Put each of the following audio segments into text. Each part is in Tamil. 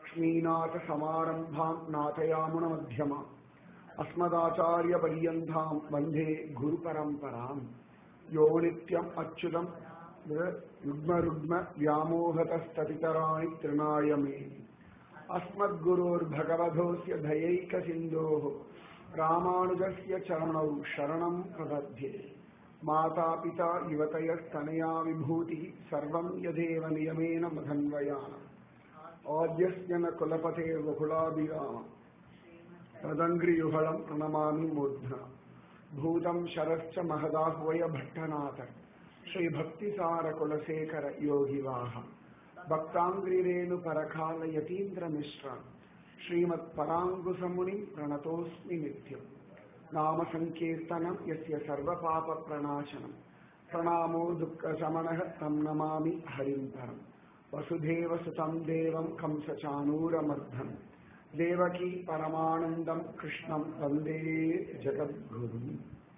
லக்ஷ்மீநாथसमारम्भाम् नाथयामुनमध्यमा अस्मदाचार्यपर्यन्ताम् वन्दे गुरुपरम्पराम् यो नित्यम् अच्युतम् युग्मरुग्म व्यामोहतस्ततितराणि तृणाय मे अस्मद्गुरोर्भगवधोऽस्य धयैकसिन्धोः रामानुजस्य चरणौ शरणम् प्रपद्ये मातापिता युवतयस्तनया विभूतिः सर्वम् यदेव नियमेन मधन्वयानम् आद्यस्य न कुलपतेर्वकुलाभिरामम् तदङ्घ्रियुगळम् प्रणमामि मूर्ध्ना भूतम् शरश्च महदाह्वय भट्टनाथ श्रीभक्तिसारकुलशेखर योगिवाहम् भक्ताङ्घ्रिरेणुपरकाल यतीन्द्रमिश्रान् श्रीमत्पराङ्कुशमुनिम् प्रणतोऽस्मि नित्यम् नाम सङ्कीर्तनम् यस्य सर्वपापप्रणाशनम् प्रणामो दुःखशमनः तम् नमामि हरिम् परम् वसुधेवसुतम् देवम् कंसचानूरमर्धम् देवकी परमानन्दम् कृष्णम् वन्दे जगद्गुरुम्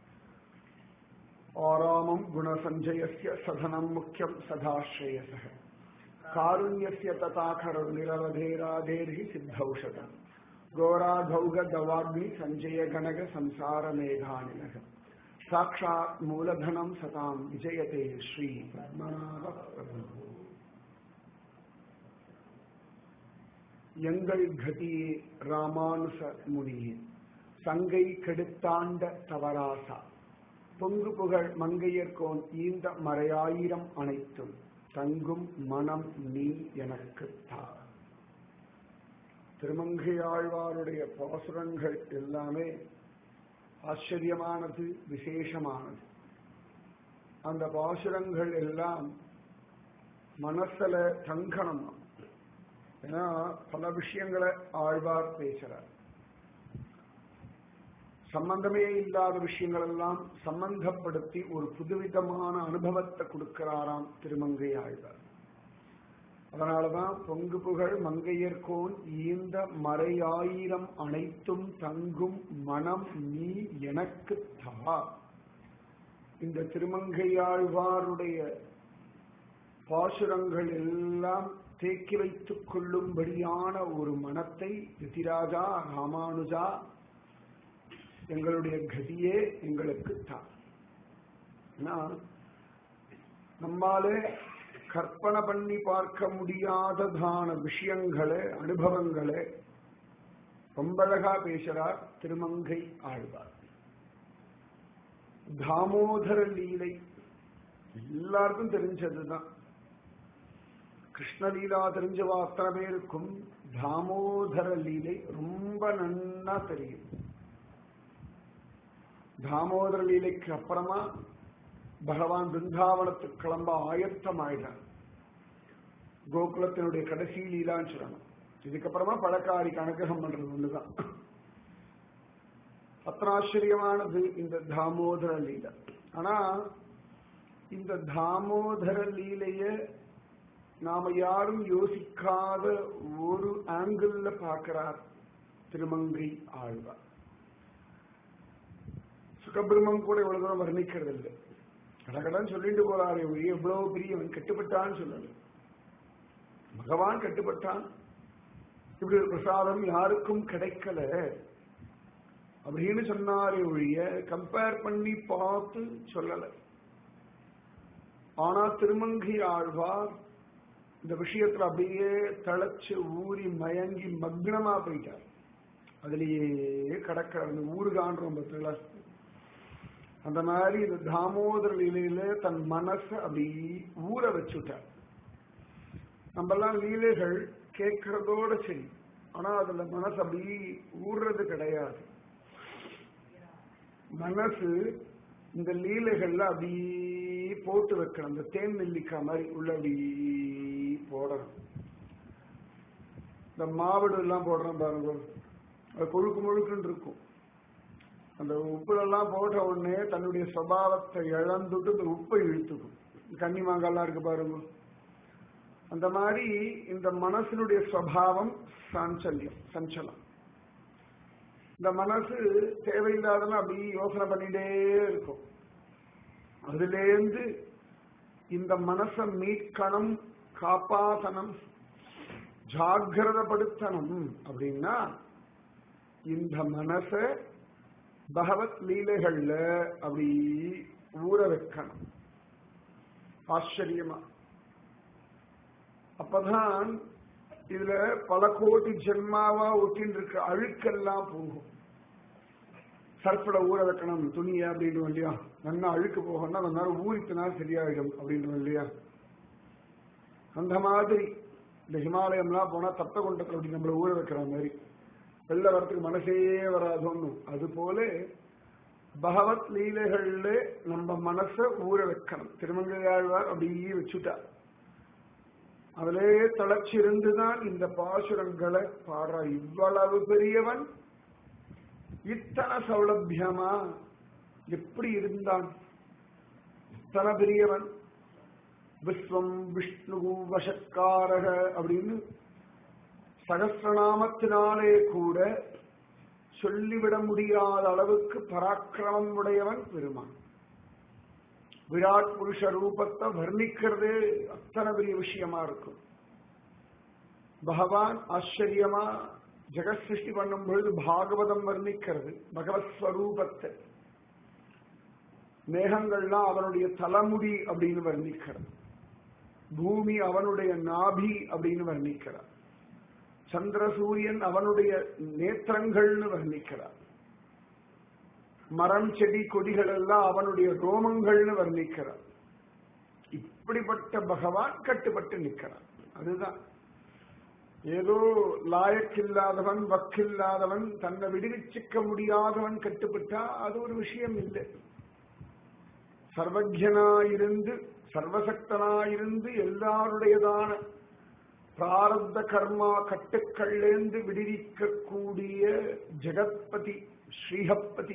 आरामम् गुणसञ्जयस्य सधनम् मुख्यम् सदाश्रेयसः कारुण्यस्य तथाखरुनिरवधेराधेर्हि सिद्धौषधम् घोराघौगदवाग्नि सञ्जय गणग संसारमेघानिलः साक्षात् मूलधनम् सताम् विजयते श्री पद्मनाभप्रभुः எங்கள் கதியே ராமானுச முனியே சங்கை கெடுத்தாண்ட தவராசா பொங்கு புகழ் மங்கையர்கோன் ஈந்த மறையாயிரம் அனைத்தும் தங்கும் மனம் நீ எனக்கு தா திருமங்கையாழ்வாருடைய பாசுரங்கள் எல்லாமே ஆச்சரியமானது விசேஷமானது அந்த பாசுரங்கள் எல்லாம் மனசுல தங்கணும் ஏன்னா பல விஷயங்களை ஆழ்வார் பேசுறார் சம்பந்தமே இல்லாத விஷயங்கள் எல்லாம் சம்பந்தப்படுத்தி ஒரு புதுவிதமான அனுபவத்தை கொடுக்கிறாராம் திருமங்கை ஆழ்வார் அதனாலதான் பொங்கு புகழ் மங்கையர்கோன் ஈந்த மறையாயிரம் அனைத்தும் தங்கும் மனம் நீ எனக்கு தா இந்த திருமங்கையாழ்வாருடைய பாசுரங்கள் எல்லாம் தேக்கி வைத்துக் கொள்ளும்படியான ஒரு மனத்தை ரிதிராஜா ராமானுஜா எங்களுடைய கதியே எங்களுக்கு தான் நம்மாலே கற்பனை பண்ணி பார்க்க முடியாததான விஷயங்களை அனுபவங்களை ரொம்ப அழகா பேசுறார் திருமங்கை ஆழ்வார் தாமோதர லீலை எல்லாருக்கும் தெரிஞ்சதுதான் கிருஷ்ணலீலா தெரிஞ்சவா அத்தனை பேருக்கும் தாமோதர லீலை ரொம்ப நன்னா தெரியும் தாமோதர லீலைக்கு அப்புறமா பகவான் பிருந்தாவனத்துக்கு கிளம்ப ஆயத்தம் ஆயிடார் கோகுலத்தினுடைய கடைசி லீலான்னு சொல்லணும் இதுக்கப்புறமா பழக்காரிக்கு அனுகிரகம் பண்றது ஒண்ணுதான் அத்தனாச்சரியமானது இந்த தாமோதர லீலை ஆனா இந்த தாமோதர லீலைய நாம யாரும் யோசிக்காத ஒரு ஆங்கிள் பார்க்கிறார் திருமங்கை ஆழ்வார் சுகபிரமம் கூட இவ்வளவு தூரம் வர்ணிக்கிறது இல்லை கடகடன் சொல்லிட்டு போறாரு எவ்வளவு பெரியவன் கட்டுப்பட்டான்னு சொல்லல பகவான் கட்டுப்பட்டான் இப்படி ஒரு பிரசாதம் யாருக்கும் கிடைக்கல அப்படின்னு சொன்னாரே ஒழிய கம்பேர் பண்ணி பார்த்து சொல்லல ஆனா திருமங்கை ஆழ்வார் இந்த விஷயத்துல அப்படியே தழைச்சு ஊறி மயங்கி மக்னமா போயிட்டார் அதுலயே கடக்கிறார் அந்த ஊருகான்றோம் பத்தில அந்த மாதிரி இந்த தாமோதர லீலையில தன் மனச அப்படி ஊற வச்சுட்டார் நம்ம எல்லாம் லீலைகள் கேட்கறதோட சரி ஆனா அதுல மனசு அப்படி ஊறுறது கிடையாது மனசு இந்த லீலைகள்ல அப்படி போட்டு வைக்கணும் அந்த தேன் நெல்லிக்காய் மாதிரி உள்ள அப்படி போடணும் இந்த மாவடு எல்லாம் போடுறோம் பாருங்க அது கொழுக்கு முழுக்குன்னு இருக்கும் அந்த உப்புலெல்லாம் போட்ட உடனே தன்னுடைய சுவாவத்தை இழந்துட்டு இந்த உப்பை இழுத்துக்கும் கன்னி மாங்காலாம் இருக்கு பாருங்க அந்த மாதிரி இந்த மனசினுடைய சுவாவம் சாஞ்சல்யம் சஞ்சலம் இந்த மனசு தேவையில்லாதெல்லாம் அப்படி யோசனை பண்ணிட்டே இருக்கும் அதுலேருந்து இந்த மனசை மீட்கணும் காப்பாத்தனம் ஜாகிரதப்படுத்தணும் அப்படின்னா இந்த மனச பகவத் லீலைகள்ல அப்படி ஊற வைக்கணும் ஆச்சரியமா அப்பதான் இதுல பல கோடி ஜென்மாவா ஒட்டின்னு இருக்க அழுக்கெல்லாம் போகும் சர்ஃப்ல ஊற வைக்கணும் துணியை அப்படின்னு இல்லையா நல்லா அழுக்கு போகணும்னா கொஞ்ச நேரம் ஊறித்தினா சரியாயிடும் அப்படின்னு இல்லையா அந்த மாதிரி இந்த ஹிமாலயம்லாம் போனா தப்ப கொண்டத்தில் அப்படி நம்மள ஊற வைக்கிற மாதிரி வெளில வரத்துக்கு மனசே வராது ஒண்ணும் அது போல பகவத் லீலைகள்ல நம்ம மனச ஊற வைக்கணும் திருமங்கையாழ்வார் அப்படியே வச்சுட்டார் அதிலே தளர்ச்சி இருந்துதான் இந்த பாசுரங்களை பாடுற இவ்வளவு பெரியவன் இத்தனை சௌலபியமா எப்படி இருந்தான் இத்தனை பெரியவன் விஸ்வம் விஷ்ணு வசக்காரக அப்படின்னு சகசிரநாமத்தினாலே கூட சொல்லிவிட முடியாத அளவுக்கு பராக்கிரமம் உடையவன் பெருமான் விராட் புருஷ ரூபத்தை வர்ணிக்கிறதே அத்தனை பெரிய விஷயமா இருக்கும் பகவான் ஆச்சரியமா ஜெகத் சிருஷ்டி பண்ணும் பொழுது பாகவதம் வர்ணிக்கிறது பகவத் ஸ்வரூபத்தை மேகங்கள்லாம் அவனுடைய தலைமுடி அப்படின்னு வர்ணிக்கிறது பூமி அவனுடைய நாபி அப்படின்னு வர்ணிக்கிறார் சந்திர சூரியன் அவனுடைய நேத்திரங்கள்னு வர்ணிக்கிறார் மரம் செடி கொடிகள் எல்லாம் அவனுடைய ரோமங்கள்னு வர்ணிக்கிறார் இப்படிப்பட்ட பகவான் கட்டுப்பட்டு நிற்கிறான் அதுதான் ஏதோ லாயக்கில்லாதவன் வக்கில்லாதவன் தன்னை விடுவிச்சுக்க முடியாதவன் கட்டுப்பட்டா அது ஒரு விஷயம் இல்லை சர்வஜனாயிருந்து சர்வசக்தனாயிருந்து எல்லாருடையதான பிராரப்த கர்மா கட்டுக்கள்லேந்து விடுவிக்கக்கூடிய ஜெகத்பதி ஸ்ரீஹப்பதி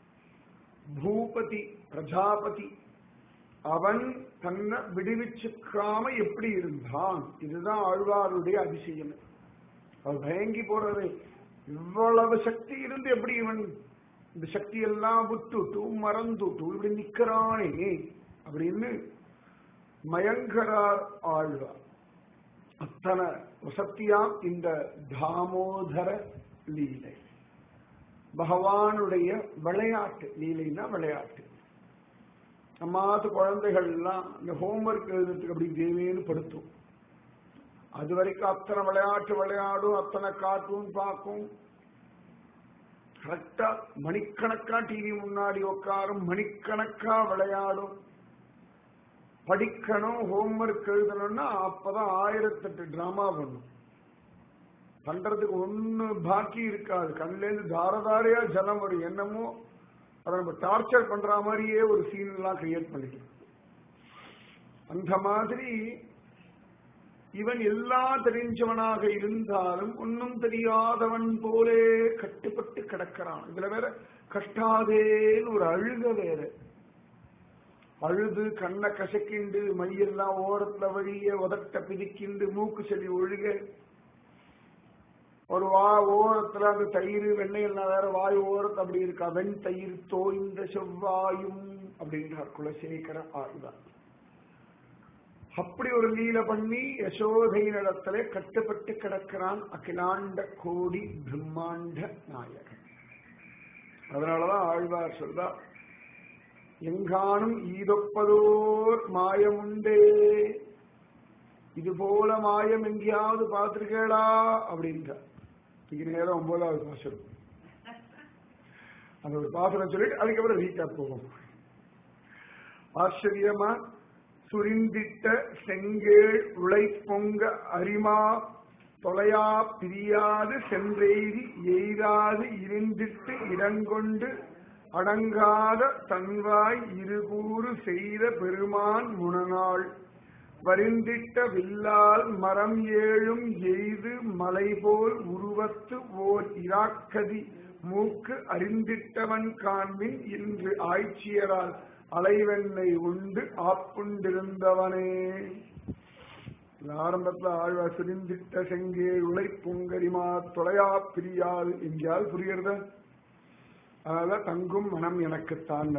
பூபதி பிரஜாபதி அவன் தன்னை விடுவிச்சுக்காம எப்படி இருந்தான் இதுதான் ஆழ்வாருடைய அதிசயம் அவர் பயங்கி போறது இவ்வளவு சக்தி இருந்து எப்படி இவன் இந்த சக்தி எல்லாம் விட்டுட்டு மறந்துட்டு இப்படி நிக்கிறானே அப்படின்னு மயங்கரார் ஆழ்வார் அத்தனை வசத்தியாம் இந்த தாமோதர லீலை பகவானுடைய விளையாட்டு லீலைன்னா விளையாட்டு நம்மாத்து குழந்தைகள்லாம் இந்த ஹோம்ஒர்க் எழுதுறதுக்கு அப்படி தேவேன்னு படுத்தும் அது வரைக்கும் அத்தனை விளையாட்டு விளையாடும் அத்தனை கார்ட்டூன் பார்க்கும் கரெக்டா மணிக்கணக்கா டிவி முன்னாடி உட்காரும் மணிக்கணக்கா விளையாடும் படிக்கணும் ஹோம்ஒர்க் எழுதணும்னா அப்பதான் ஆயிரத்தெட்டு டிராமா பண்ணும் பண்றதுக்கு ஒண்ணு பாக்கி இருக்காது கண்லேருந்து தாரதாரையா ஜலம் வரும் என்னமோ அதை நம்ம டார்ச்சர் பண்ற மாதிரியே ஒரு சீன் எல்லாம் கிரியேட் பண்ணிக்கலாம் அந்த மாதிரி இவன் எல்லாம் தெரிஞ்சவனாக இருந்தாலும் ஒன்னும் தெரியாதவன் போலே கட்டுப்பட்டு கிடக்கிறான் இதுல வேற கஷ்டாதேன்னு ஒரு அழுக வேற அழுது கண்ணை கசக்கிண்டு மையெல்லாம் ஓரத்துல வழிய உதட்ட பிதிக்கிண்டு மூக்கு செடி ஒழுக ஒரு வா ஓரத்துல அந்த தயிர் வெண்ணெய் எல்லாம் வேற வாய் ஓரத்து அப்படி இருக்கா வெண் தயிர் தோய்ந்த செவ்வாயும் அப்படின்றார் குலசேகர ஆழ்வார் அப்படி ஒரு லீல பண்ணி யசோதை நடத்திலே கட்டுப்பட்டு கிடக்கிறான் அகிலாண்ட கோடி பிரம்மாண்ட நாயகன் அதனாலதான் ஆழ்வார் சொல்றார் எங்கானும் ஈதொப்பதோர் மாயமுண்டே இது போல மாயம் எங்கேயாவது பார்த்திருக்கேடா அப்படின்றார் இங்க நேரம் ஒன்பதாவது பாசுரம் அந்த ஒரு பாசுரம் சொல்லிட்டு அதுக்கப்புறம் ரீகேப் போகும் ஆச்சரியமா சுரிந்திட்ட செங்கேள் உழை பொங்க அரிமா தொலையா பிரியாது சென்றெய்தி எய்தாது இருந்திட்டு இடங்கொண்டு அடங்காத தன்வாய் இருகூறு செய்த பெருமான் முனநாள் வரிந்திட்ட வில்லால் மரம் ஏழும் எய்து மலை போல் உருவத்து ஓர் இராக்கதி மூக்கு அறிந்திட்டவன் காண்பின் இன்று ஆய்ச்சியரால் அலைவெண்ணை உண்டு ஆப்புண்டிருந்தவனே ஆரம்பத்துல ஆழ்வா சிரிந்திட்ட செங்கே உலை பொங்கரிமா தொலையா பிரியாது எங்கேயாவது புரியுறத அதனால தங்கும் மனம் எனக்குத்தான்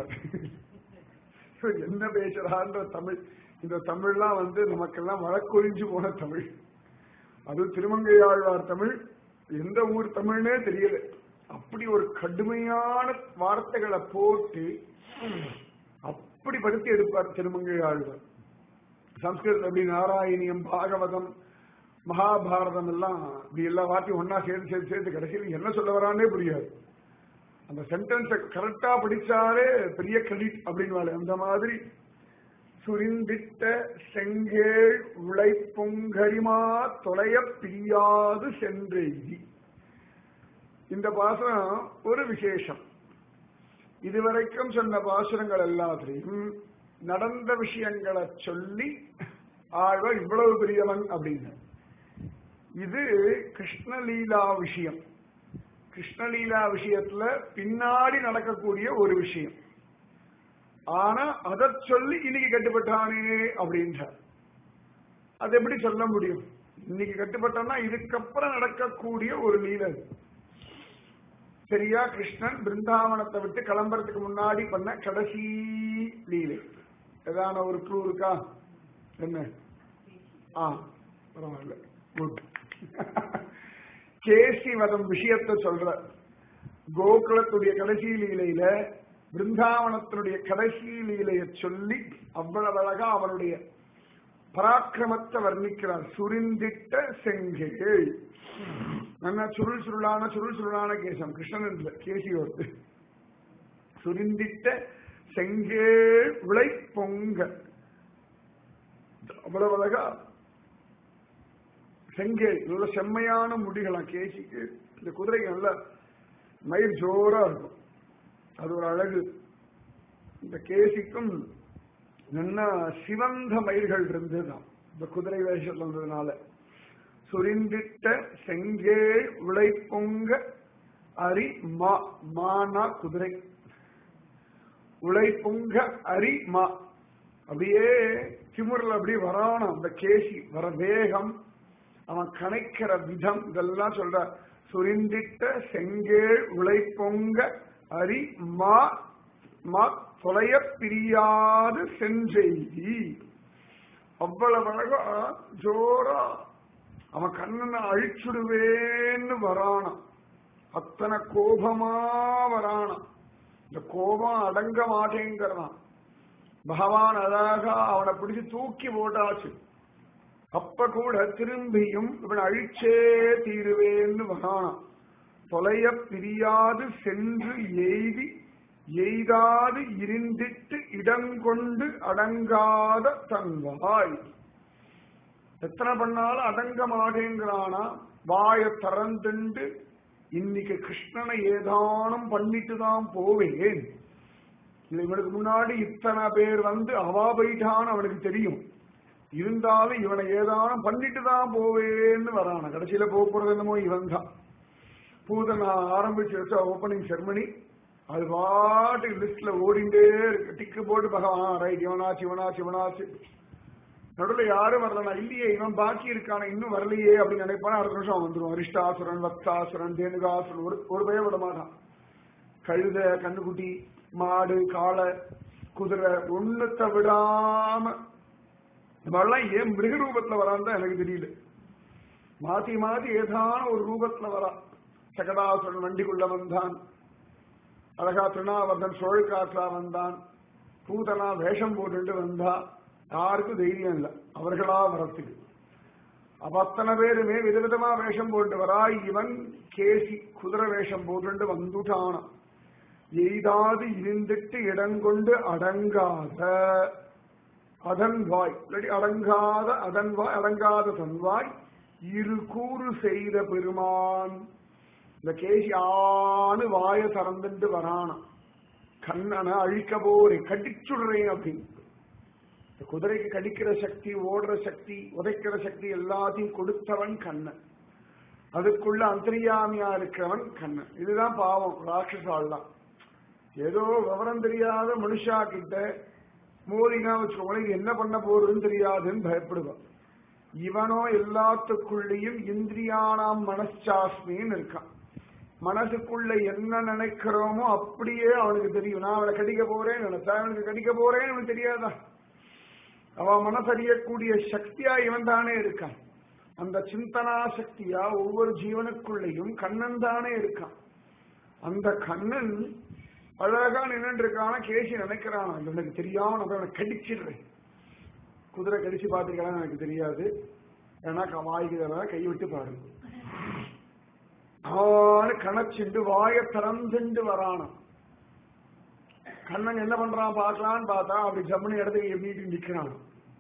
என்ன பேசுறான்ற தமிழ் இந்த தமிழ்லாம் வந்து நமக்கெல்லாம் வழக்கொழிஞ்சு போன தமிழ் அது திருமங்கையாழ்வார் தமிழ் எந்த ஊர் தமிழ்னே தெரியல அப்படி ஒரு கடுமையான வார்த்தைகளை போட்டு அப்படி படுத்தி எடுப்பார் திருமங்கையாழ்வார் சம்ஸ்கிருதம் அப்படி நாராயணியம் பாகவதம் மகாபாரதம் எல்லாம் இப்படி எல்லா வார்த்தையும் ஒன்னா சேர்த்து சேர்த்து சேர்த்து கடைசியில் என்ன சொல்ல வரானே புரியாது அந்த சென்டென்ஸை கரெக்டா படிச்சாலே பெரிய கிரெடிட் அப்படின்னு அந்த மாதிரி சுரிந்திட்ட செங்கேள் உழைப்புங்கரிமா தொலைய பிரியாது சென்றெய்தி இந்த பாசனம் ஒரு விசேஷம் இதுவரைக்கும் சொன்ன பாசுரங்கள் எல்லாத்திலையும் நடந்த விஷயங்களை சொல்லி ஆழ்வார் இவ்வளவு பெரியவன் அப்படின்னு இது கிருஷ்ணலீலா விஷயம் கிருஷ்ணலீலா விஷயத்துல பின்னாடி நடக்கக்கூடிய ஒரு விஷயம் ஆனா அதை சொல்லி இன்னைக்கு கட்டுப்பட்டானே அப்படின்றார் அது எப்படி சொல்ல முடியும் இன்னைக்கு கட்டுப்பட்டான்னா இதுக்கப்புறம் நடக்கக்கூடிய ஒரு லீலை அது. சரியா கிருஷ்ணன் பிருந்தாவனத்தை விட்டு கிளம்புறதுக்கு முன்னாடி பண்ண கடைசி லீலை ஏதான ஒரு க்ளூ இருக்கா என்ன ஆ பரவாயில்ல குட் கேசி வதம் விஷயத்தை சொல்ற கோகுலத்துடைய கடைசி லீலையில பிருந்தாவனத்தினுடைய கடைசி லீலையை சொல்லி அவ்வளவு அழகா அவனுடைய பராக்கிரமத்தை வர்ணிக்கிறார் சுரிந்திட்ட செங்கேள் நல்லா சுருள் சுருளான சுருள் சுருளான கேசம் கிருஷ்ணன் இல்ல கேசியோடு சுரிந்திட்ட செங்கேள் உழை பொங்க அவ்வளவு அழகா செங்கேள் நல்ல செம்மையான முடிகளாம் கேசிக்கு இந்த குதிரைக்கு நல்ல மயிர் ஜோரா இருக்கும் அது ஒரு அழகு இந்த கேசிக்கும் நல்ல சிவந்த மயிர்கள் இருந்துதான் இந்த குதிரை வேஷத்துல இருந்ததுனால சுரிந்திட்ட செங்கேள் உழைப்பொங்க அரி மா மானா குதிரை உழைப்புங்க அரி மா அப்படியே திமுறல அப்படியே வரானாம் அந்த கேசி வர வேகம் அவன் கணைக்கிற விதம் இதெல்லாம் சொல்ற சுரிந்திட்ட செங்கேள் உழைப்பொங்க அரி மா மா தொலைய பிரியாது செஞ்செய்தி அவ்வளவு அழகா ஜோரா அவன் கண்ணனை அழிச்சுடுவேன்னு வரானாம் அத்தனை கோபமா வரானாம் இந்த கோபம் அடங்க மாட்டேங்கிறான் பகவான் அழகா அவனை பிடிச்சு தூக்கி போட்டாச்சு அப்ப கூட திரும்பியும் இவன் அழிச்சே தீருவேன்னு வரானாம் தொலைய பிரியாது சென்று எய்தி எய்தாது இருந்திட்டு இடங்கொண்டு அடங்காத தன்வாய் எத்தனை பண்ணாலும் அடங்க மாட்டேங்கிறானா வாய திறந்துண்டு இன்னைக்கு கிருஷ்ணனை ஏதானும் பண்ணிட்டு தான் போவேன் இது இவனுக்கு முன்னாடி இத்தனை பேர் வந்து அவா போயிட்டான்னு அவனுக்கு தெரியும் இருந்தாலும் இவனை ஏதானும் பண்ணிட்டு தான் போவேன்னு வரான கடைசியில போக போறது என்னமோ இவன் தான் பூதனா ஆரம்பிச்சு வச்ச ஓப்பனிங் செர்மனி அது பாட்டுக்கு லிஸ்ட்ல ஓடிண்டே இருக்கு டிக்கு போட்டு பகவான் ரைட் இவனாச்சு இவனாச்சு இவனாச்சு நடுவில் யாரும் வரலனா இல்லையே இவன் பாக்கி இருக்கான இன்னும் வரலையே அப்படின்னு நினைப்பான அடுத்த நிமிஷம் அவன் வந்துடும் அரிஷ்டாசுரன் வத்சாசுரன் தேனுகாசுரன் ஒரு ஒரு பயம் விட மாட்டான் கழுத கண்ணுக்குட்டி மாடு காளை குதிரை ஒண்ணுத்த விடாம இவெல்லாம் ஏன் மிருக ரூபத்துல வரான்னு தான் எனக்கு தெரியல மாத்தி மாத்தி ஏதான ஒரு ரூபத்துல வரா சகடாசுரன் வண்டிக்குள்ள வந்தான் அழகா திருநாவர்தன் சோழக்காற்றா வந்தான் பூதனா வேஷம் போட்டுட்டு வந்தா யாருக்கும் தைரியம் இல்லை அவர்களா வரத்துக்கு அப்ப அத்தனை பேருமே விதவிதமா வேஷம் போட்டு வரா இவன் கேசி குதிரை வேஷம் போட்டு வந்துட்டானான் எய்தாது இருந்துட்டு இடங்கொண்டு அடங்காத அதன் வாய் இல்லாட்டி அடங்காத அதன் வாய் அடங்காத தன்வாய் இரு கூறு செய்த பெருமான் இந்த கேசி ஆணு வாய திறந்துட்டு வரானாம் கண்ணனை அழிக்க போறேன் கடிச்சுடுறேன் அப்படின்னு இந்த குதிரைக்கு கடிக்கிற சக்தி ஓடுற சக்தி உதைக்கிற சக்தி எல்லாத்தையும் கொடுத்தவன் கண்ணன் அதுக்குள்ள அந்தரியாமியா இருக்கிறவன் கண்ணன் இதுதான் பாவம் ராட்சசாலாம் ஏதோ விவரம் தெரியாத மனுஷா கிட்ட மோதினா வச்சுக்கோங்களேன் இது என்ன பண்ண போறதுன்னு தெரியாதுன்னு பயப்படுவான் இவனோ எல்லாத்துக்குள்ளேயும் இந்திரியானாம் மனசாஸ்மின்னு இருக்கான் மனசுக்குள்ள என்ன நினைக்கிறோமோ அப்படியே அவனுக்கு தெரியும் நான் அவனை கடிக்க போறேன் நினைச்சா அவனுக்கு கடிக்க போறேன்னு அவனுக்கு தெரியாதா அவன் மனசறியக்கூடிய சக்தியா இவன் தானே இருக்கான் அந்த சிந்தனா சக்தியா ஒவ்வொரு ஜீவனுக்குள்ளேயும் கண்ணன் தானே இருக்கான் அந்த கண்ணன் அழகா நின்று இருக்கான கேசி நினைக்கிறான் எனக்கு தெரியாம நான் போய் கடிச்சிடுறேன் குதிரை கடிச்சு பார்த்துருக்கலாம் எனக்கு தெரியாது ஏன்னா வாய்கிறதா கை விட்டு பாருங்க அவனு கணச்சிண்டு வாய திறந்துண்டு வரானான் கண்ணன் என்ன பண்றான் பார்க்கலான்னு பார்த்தா அப்படி ஜம்முனு இடத்துக்கு நீட்டி நிக்கிறான்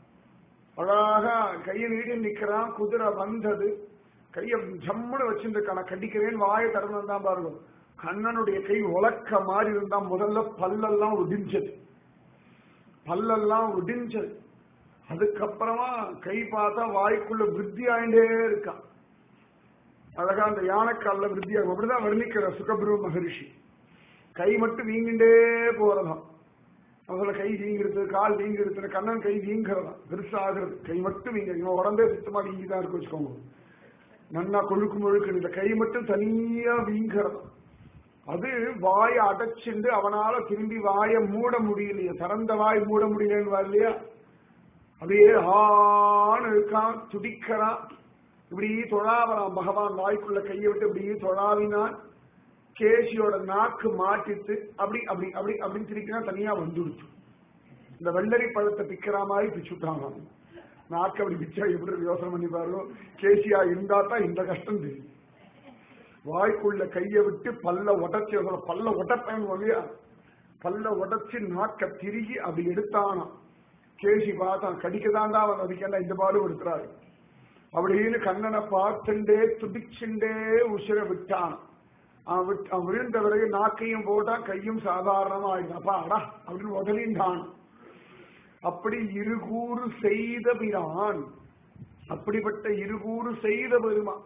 அழகா கையை நீட்டி நிக்கிறான் குதிரை வந்தது கைய ஜம்முன்னு வச்சிருக்கான கடிக்கிறேன் வாயை திறந்து தான் பாருங்க கண்ணனுடைய கை உலக்க மாதிரி இருந்தா முதல்ல பல்லெல்லாம் ஒடிஞ்சது பல்லெல்லாம் ஒடிஞ்சது அதுக்கப்புறமா கை பார்த்தா வாய்க்குள்ள விருத்தி ஆயிண்டே இருக்கான் அழகா அந்த யானைக்கால விருத்தி ஆகும் அப்படிதான் வர்ணிக்கிற சுகபிரு மகரிஷி கை மட்டும் வீங்கிண்டே போறதாம் முதல்ல கை வீங்கிருது கால் வீங்கிருது கண்ணன் கை வீங்குறதா பெருசாகிறது கை மட்டும் வீங்க இவன் உடம்பே சுத்தமா வீங்கிதான் இருக்கு வச்சுக்கோங்க நன்னா கொழுக்கு முழுக்கு இந்த கை மட்டும் தனியா வீங்குறதா அது வாயை அடைச்சுண்டு அவனால திரும்பி வாயை மூட முடியலையே திறந்த வாய் மூட முடியலன்னு இல்லையா அப்படியே ஆன்னு இருக்கான் துடிக்கிறான் இப்படி தொழாவலாம் பகவான் வாய்க்குள்ள கையை விட்டு இப்படி தொழாவினான் கேசியோட நாக்கு மாட்டித்து அப்படி அப்படி அப்படி அப்படின்னு திரிக்கினா தனியா வந்துடுச்சு இந்த வெள்ளரி பழத்தை பிக்கிற மாதிரி பிச்சுட்டாங்க நாக்கு அப்படி பிச்சா எப்படி யோசனை பண்ணி பாருங்க கேசியா இருந்தா தான் இந்த கஷ்டம் தெரியும் வாய்க்குள்ள கையை விட்டு பல்ல உடச்சி பல்ல உடப்பேன் இல்லையா பல்ல உடச்சி நாக்க திருகி அப்படி எடுத்தானாம் கேசி பார்த்தான் கடிக்கதாண்டா அவன் அதுக்கெல்லாம் இந்த பாடு எடுத்துறாரு அப்படின்னு கண்ணனை பார்த்துண்டே துடிச்சுண்டே உசிர விட்டான் அவன் விட்டு அவன் விழுந்த பிறகு நாக்கையும் போட்டான் கையும் சாதாரணமா ஆயிடுச்சு அடா அப்படின்னு முதலின்றான் அப்படி இருகூறு செய்த பிரான் அப்படிப்பட்ட இருகூறு செய்த பெருமான்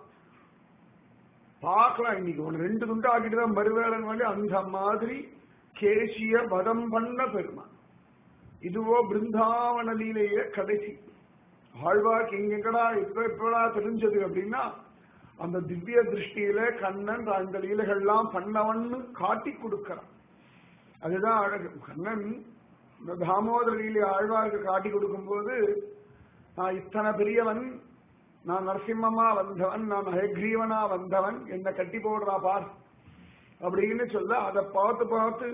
பார்க்கலாம் இன்னைக்கு ஒன்று ரெண்டு துண்டு ஆக்கிட்டு தான் மறுவேளன் வந்து அந்த மாதிரி கேசிய வதம் பண்ண பெருமான் இதுவோ பிருந்தாவன லீலைய கடைசி ஆழ்வார்க்கு எங்கெங்கடா இப்ப எப்படா தெரிஞ்சது அப்படின்னா அந்த திவ்ய திருஷ்டியில கண்ணன் அந்த லீலைகள்லாம் பண்ணவன்னு காட்டி கொடுக்கிறான் அதுதான் அழகு கண்ணன் இந்த தாமோதர லீலை ஆழ்வாருக்கு காட்டி கொடுக்கும்போது நான் இத்தனை பெரியவன் நான் நரசிம்மமா வந்தவன் நான் ஹயக்ரீவனா வந்தவன் என்ன கட்டி போடுறா பார் அப்படின்னு சொல்ல அதை பார்த்து பார்த்து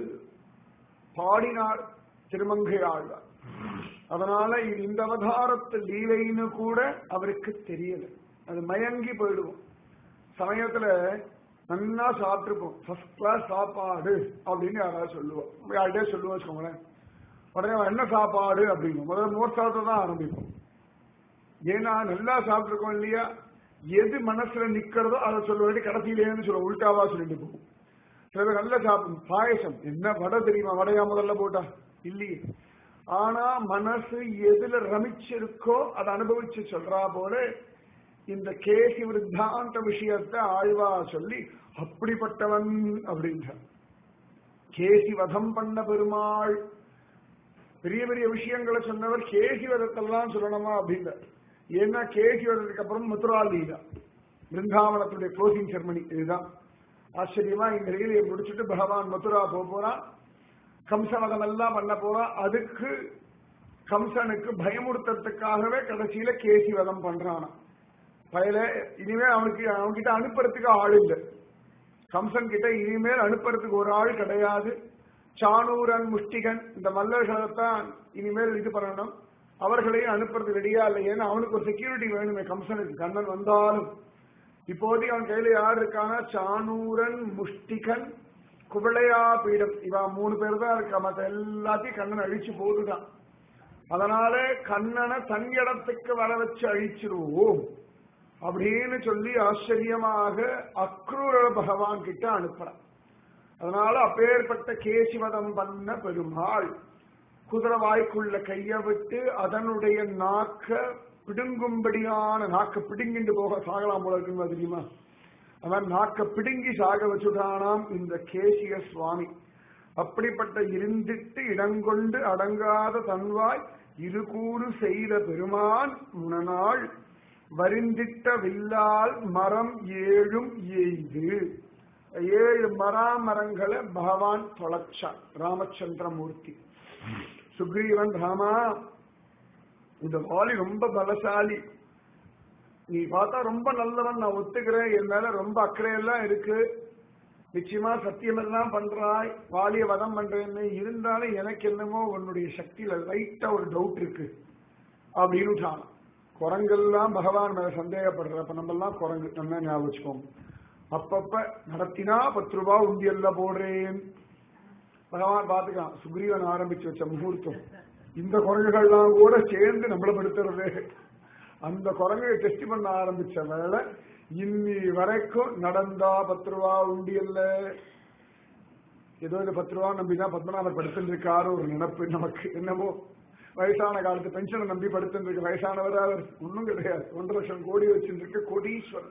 பாடினார் திருமங்கை ஆழ்வார் அதனால இது இந்த அவதாரத்து லீலைன்னு கூட அவருக்கு தெரியல அது மயங்கி போயிடுவோம் சமயத்துல நல்லா சாப்பிட்டுருப்போம் ஃபர்ஸ்ட் கிளாஸ் சாப்பாடு அப்படின்னு யாராவது சொல்லுவோம் யார்கிட்டயே சொல்லுவோம் வச்சுக்கோங்களேன் உடனே என்ன சாப்பாடு அப்படிங்கும் முதல்ல மோர் சாப்பிட்டு தான் ஆரம்பிப்போம் ஏன்னா நல்லா சாப்பிட்டுருக்கோம் இல்லையா எது மனசுல நிக்கிறதோ அதை சொல்ல வேண்டிய கடைசியிலேன்னு சொல்லுவோம் உள்டாவா சொல்லிட்டு போகும் சில பேர் நல்லா சாப்பிடும் பாயசம் என்ன வடை தெரியுமா வடையா முதல்ல போட்டா இல்லையே ஆனா மனசு எதுல ரமிச்சிருக்கோ அதை அனுபவிச்சு சொல்றா போல இந்த கேசி விருத்தாந்த விஷயத்தை ஆழ்வா சொல்லி அப்படிப்பட்டவன் அப்படின்ற கேசி வதம் பண்ண பெருமாள் பெரிய பெரிய விஷயங்களை சொன்னவர் கேசி வதத்தெல்லாம் சொல்லணுமா அப்படின்ற ஏன்னா கேசி வதத்துக்கு அப்புறம் மதுரா லீலா பிருந்தாவனத்துடைய க்ளோசிங் செர்மனி இதுதான் ஆச்சரியமா இந்த ரீதியை முடிச்சுட்டு பகவான் மதுரா போக போறான் கம்சவதம் எல்லாம் பண்ண போறான் அதுக்கு கம்சனுக்கு பயமுறுத்துறதுக்காகவே கடைசியில கேசி வதம் பண்றானா பயல இனிமேல் அவனுக்கு அவன்கிட்ட அனுப்புறதுக்கு ஆள் இல்லை கம்சன் கிட்ட இனிமேல் அனுப்புறதுக்கு ஒரு ஆள் கிடையாது சானூரன் முஷ்டிகன் இந்த மல்லர்களைத்தான் இனிமேல் இது பண்ணணும் அவர்களையும் அனுப்புறது ரெடியா இல்லை ஏன்னா அவனுக்கு ஒரு செக்யூரிட்டி வேணுமே கம்சனுக்கு கண்ணன் வந்தாலும் இப்போதைக்கு அவன் கையில யார் இருக்கானா சானூரன் முஷ்டிகன் குவளையா பீடம் இவா மூணு பேர் தான் இருக்கா மத்த எல்லாத்தையும் கண்ணன் அழிச்சு போதுதான் அதனால கண்ணனை தன் இடத்துக்கு வர வச்சு அழிச்சிருவோம் அப்படின்னு சொல்லி ஆச்சரியமாக அக்ரூர பகவான் கிட்ட அனுப்புறான் அதனால அப்பேற்பட்ட கேசிவதம் பண்ண பெருமாள் குதிரை வாய்க்குள்ள கைய விட்டு அதனுடைய நாக்க பிடுங்கும்படியான நாக்க பிடுங்கிட்டு போக சாகலாம் போல இருக்குன்னு தெரியுமா அவன் நாக்க பிடுங்கி சாக வச்சுட்டானாம் இந்த கேசிய சுவாமி அப்படிப்பட்ட இருந்திட்டு இடங்கொண்டு அடங்காத தன்வாய் இருகூறு செய்த பெருமான் முனநாள் வரிந்திட்ட வில்லால் மரம் ஏழும் எய்து ஏழு மராமரங்களை பகவான் தொலைச்சான் ராமச்சந்திரமூர்த்தி சுக்ரீவன் ராமா இந்த வாலி ரொம்ப பலசாலி நீ பார்த்தா ரொம்ப நல்லவன் நான் ஒத்துக்கிறேன் என் மேல ரொம்ப அக்கறையெல்லாம் இருக்கு நிச்சயமா சத்தியம் எல்லாம் பண்றாய் வாலிய வதம் பண்றேன்னு இருந்தாலும் எனக்கு என்னமோ உன்னுடைய சக்தியில லைட்டா ஒரு டவுட் இருக்கு அப்படின்னு விட்டான் குரங்கெல்லாம் பகவான் மேல சந்தேகப்படுற அப்ப நம்ம எல்லாம் குரங்கு நம்ம ஞாபகம் வச்சுக்கோங்க அப்பப்ப நடத்தினா பத்து ரூபா உண்டியல்ல போடுறேன் பகவான் பாத்துக்கான் சுக்ரீவன் ஆரம்பிச்சு வச்ச முகூர்த்தம் இந்த குரங்குகள்லாம் கூட சேர்ந்து நம்மள படுத்துறது அந்த குரங்கை டெஸ்ட் பண்ண ஆரம்பிச்ச வேலை இன்னி வரைக்கும் நடந்தா பத்து ரூபா உண்டியல்ல ஏதோ இந்த பத்து ரூபா நம்பிதான் பத்மநாபர் படுத்துட்டு இருக்காரு ஒரு நினைப்பு நமக்கு என்னமோ வயசான காலத்து பென்ஷனை நம்பி படுத்துட்டு இருக்கு வயசானவர் அவர் ஒண்ணும் கிடையாது ஒன்றரை லட்சம் கோடி வச்சிருக்க கோடீஸ்வரன்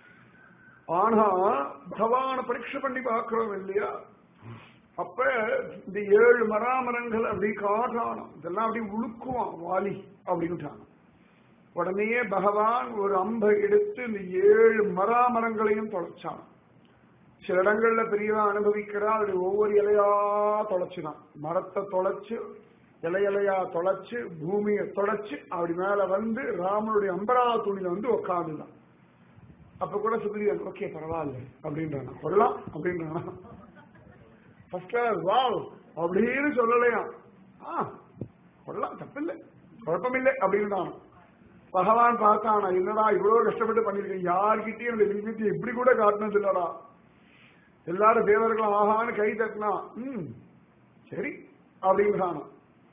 ஆனா பகவான பரீட்சை பண்ணி பார்க்கிறோம் இல்லையா அப்ப இந்த ஏழு மராமரங்கள் அப்படி காட்டானம் இதெல்லாம் அப்படி உழுக்குவான் வாலி அப்படின்ட்டான் உடனே பகவான் ஒரு அம்பை எடுத்து இந்த ஏழு மராமரங்களையும் தொலைச்சான் சில இடங்கள்ல பெரியவா அனுபவிக்கிறா அது ஒவ்வொரு இலையா தொலைச்சுதான் மரத்தை தொலைச்சு இலை இலையா தொலைச்சு பூமியை தொலைச்சு அப்படி மேல வந்து ராமனுடைய அம்பரா துணியில வந்து உட்காந்துதான் அப்ப கூட சுக்ரீவன் ஓகே பரவாயில்ல அப்படின்றானா கொள்ளலாம் அப்படின்றானா ஃபர்ஸ்ட் கிளாஸ் வாவ் அப்படின்னு சொல்லலையா ஆ கொள்ளலாம் தப்பில்லை குழப்பமில்லை அப்படின்றான் பகவான் பார்த்தானா என்னடா இவ்வளவு கஷ்டப்பட்டு பண்ணிருக்கேன் யார்கிட்டயும் இந்த லிங்கத்தை இப்படி கூட காட்டினது இல்லடா எல்லாரும் தேவர்களும் ஆகான்னு கை தட்டினா ம் சரி அப்படின்றானா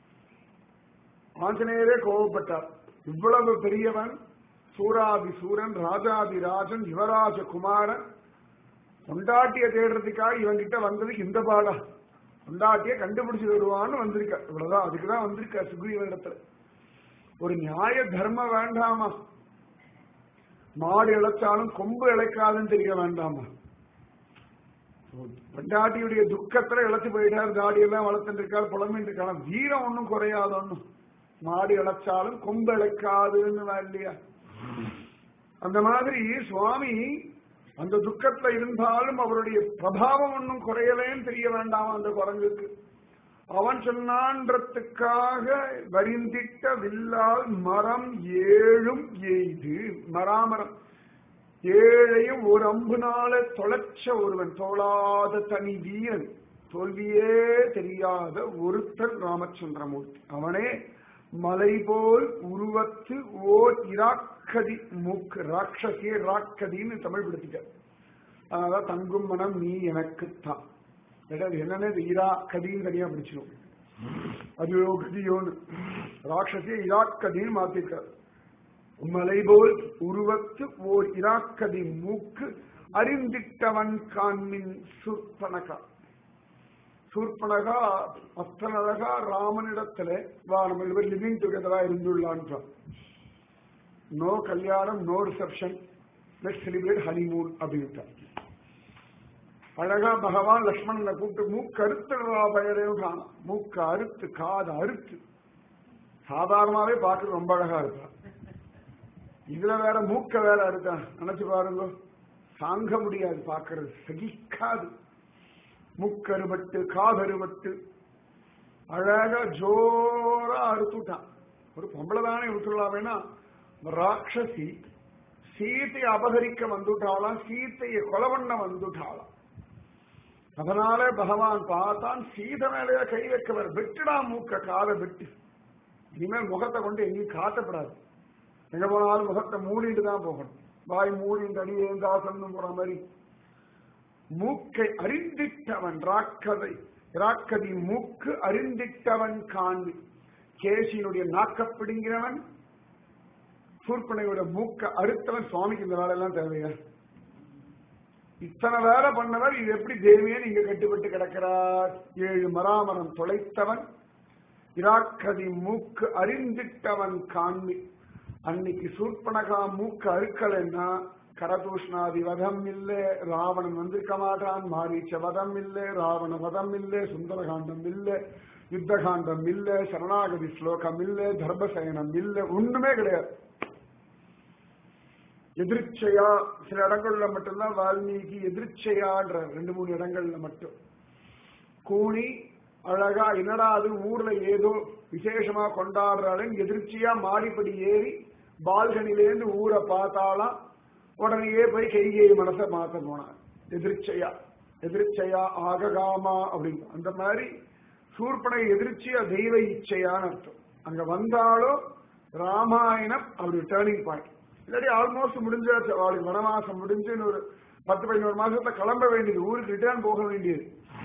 ஆஞ்சநேயரே கோவப்பட்டார் இவ்வளவு பெரியவன் சூராதி சூரன் ராஜாதி ராஜன் யுவராஜ குமாரன் கொண்டாட்டிய தேடுறதுக்காக இவன் கிட்ட வந்ததுக்கு இந்த பாடா கொண்டாட்டிய கண்டுபிடிச்சு வருவான்னு வந்திருக்க இவ்வளவுதான் அதுக்குதான் வந்திருக்க சுக்ரீவன் இடத்துல ஒரு நியாய தர்மம் வேண்டாமா மாடு இழைச்சாலும் கொம்பு இழைக்காதுன்னு தெரிய வேண்டாமா பெண்டாட்டியுடைய துக்கத்துல இழைச்சு போயிட்டார் தாடி எல்லாம் வளர்த்துட்டு இருக்கார் புலம்பிட்டு இருக்காரு வீரம் ஒன்றும் குறையாது ஒன்றும் மாடு இழைச்சாலும் கொம்பு இழைக்காதுன்னு இல்லையா அந்த மாதிரி சுவாமி அந்த துக்கத்துல இருந்தாலும் அவருடைய பிரபாவம் ஒன்றும் குறையலேன்னு தெரிய வேண்டாம் அந்த குரங்குக்கு அவன் சொன்னான்றதுக்காக வரிந்திட்ட வில்லால் மரம் ஏழும் எய்து மராமரம் ஏழையும் ஒரு அம்புனால தொலைச்ச ஒருவன் தோளாத தனி வீரன் தோல்வியே தெரியாத ஒருத்தர் ராமச்சந்திரமூர்த்தி அவனே மலை போல் உருவத்து ஓர் இராக்கதி மூக்கு ராட்சசியே ராக்கதின்னு தமிழ் படுத்திக்க அதனால தங்கும் மனம் நீ எனக்குத்தான் அது என்னன்னு இது இராக்கதின்னு தனியா பிடிச்சிடும் அதுயோ கதியோன்னு ராட்சசிய இராக்கதின்னு மாத்திருக்காரு மலை போல் உருவத்து ஓர் இராக்கதி மூக்கு அறிந்திட்டவன் காண்மின் சுற்பனகா சூர்பனகா அத்தனழகா ராமனிடத்துல வா நம்ம இவர் லிவிங் டுகெதரா இருந்துள்ளான்றான் நோ கல்யாணம் no reception let celebrate honeymoon அப்படின்ட்டார் அழகா பகவான் லக்ஷ்மணனை கூப்பிட்டு மூக்கு அறுத்துடுறா பயரையும் காணும் மூக்கு அறுத்து காது அறுத்து சாதாரணமாவே பார்க்க ரொம்ப அழகா இருப்பான் இதுல வேற மூக்க வேற அறுத்தான் நினைச்சு பாருங்க தாங்க முடியாது பார்க்கறது சகிக்காது முக்கருபட்டு காதருபட்டு அழகா ஜோரா அறுத்துட்டான் ஒரு பொம்பளை தானே விட்டுலாமேனா ராட்சசி சீத்தையை அபகரிக்க வந்துட்டாளாம் சீத்தையை கொலை பண்ண வந்துட்டாளாம் அதனால பகவான் பார்த்தான் சீதை மேலேயே கை வைக்கவர் வெட்டுடா மூக்க காதை வெட்டு இனிமேல் முகத்தை கொண்டு எங்கேயும் காட்டப்படாது எங்க போனாலும் முகத்தை மூடிட்டு தான் போகணும் வாய் மூடிட்டு அடியே தாசன் போற மாதிரி மூக்கை அறிந்திட்டவன் ராக்கதை ராக்கதி மூக்கு அறிந்திட்டவன் காண்பு கேசியினுடைய நாக்க பிடுங்கிறவன் சூர்பனையோட மூக்க அறுத்தவன் சுவாமிக்கு இந்த வேலை எல்லாம் தேவையா இத்தனை வேலை பண்ணவர் இது எப்படி தேவியே நீங்க கட்டுப்பட்டு கிடக்கிறார் ஏழு மராமரம் தொலைத்தவன் இராக்கதி மூக்கு அறிந்திட்டவன் காண்பி அன்னைக்கு சூர்பனகா மூக்கு அறுக்கலைன்னா கரதூஷ்ணாதி வதம் இல்லே ராவணன் வந்திருக்க மாட்டான் மாரீச்ச வதம் இல்லே ராவண வதம் இல்லே சுந்தரகாண்டம் இல்லே யுத்தகாண்டம் இல்ல சரணாகதி ஸ்லோகம் இல்ல தர்மசயனம் இல்ல ஒண்ணுமே கிடையாது எதிர்ச்சையா சில இடங்கள்ல மட்டும்தான் வால்மீகி எதிர்ச்சையான்ற ரெண்டு மூணு இடங்கள்ல மட்டும் கூணி அழகா என்னடா அது ஊர்ல ஏதோ விசேஷமா கொண்டாடுறாளுன்னு எதிர்ச்சியா மாடிப்படி ஏறி பால்கனிலேருந்து ஊரை பார்த்தாலாம் உடனேயே போய் கைகேயி மனசை மாத்த போனான் எதிர்ச்சையா எதிர்ச்சையா ஆககாமா அப்படின்னு அந்த மாதிரி சூர்பனை எதிர்ச்சியா தெய்வ இச்சையான்னு அர்த்தம் அங்க வந்தாலும் ராமாயணம் அப்படி டேர்னிங் பாயிண்ட் இல்லாட்டி ஆல்மோஸ்ட் முடிஞ்சாச்சு அவளுக்கு வனவாசம் முடிஞ்சு ஒரு பத்து பதினோரு மாசத்துல கிளம்ப வேண்டியது ஊருக்கு ரிட்டர்ன் போக வேண்டியது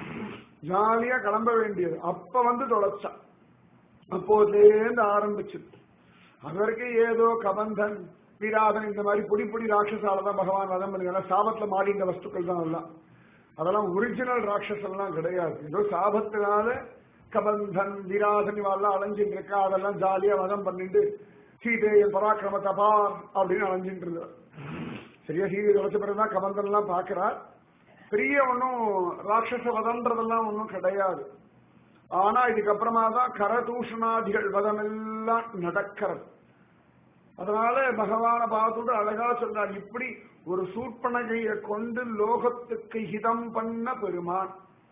ஜாலியா கிளம்ப வேண்டியது அப்ப வந்து தொலைச்சான் அப்போதுலேருந்து ஆரம்பிச்சு அது வரைக்கும் ஏதோ கபந்தன் வீராதன் இந்த மாதிரி பொடி பொடி ராட்சசால தான் பகவான் வதம் பண்ணுங்க சாபத்துல மாறிந்த வஸ்துக்கள் தான் எல்லாம் அதெல்லாம் ஒரிஜினல் ராட்சசெல்லாம் கிடையாது ஏதோ சாபத்தினால கபந்தன் வீராதன் இவெல்லாம் அலைஞ்சிட்டு இருக்கா அதெல்லாம் ஜாலியா வதம் பண்ணிட்டு சீதையின் பராக்கிரமத்தை பார் அப்படின்னு அலைஞ்சிட்டு இருந்தார் சரியா சீதை தொலைச்ச பிறகுதான் கபந்தன் எல்லாம் பாக்குறார் பெரிய ஒன்றும் ராட்சச வதன்றதெல்லாம் ஒன்றும் கிடையாது ஆனா இதுக்கப்புறமா தான் கரதூஷணாதிகள் வதம் எல்லாம் நடக்கிறது அதனால பகவான பார்த்துட்டு அழகா சொல்றார் இப்படி ஒரு சூர்பனகைய கொண்டு லோகத்துக்கு ஹிதம் பண்ண பெருமான்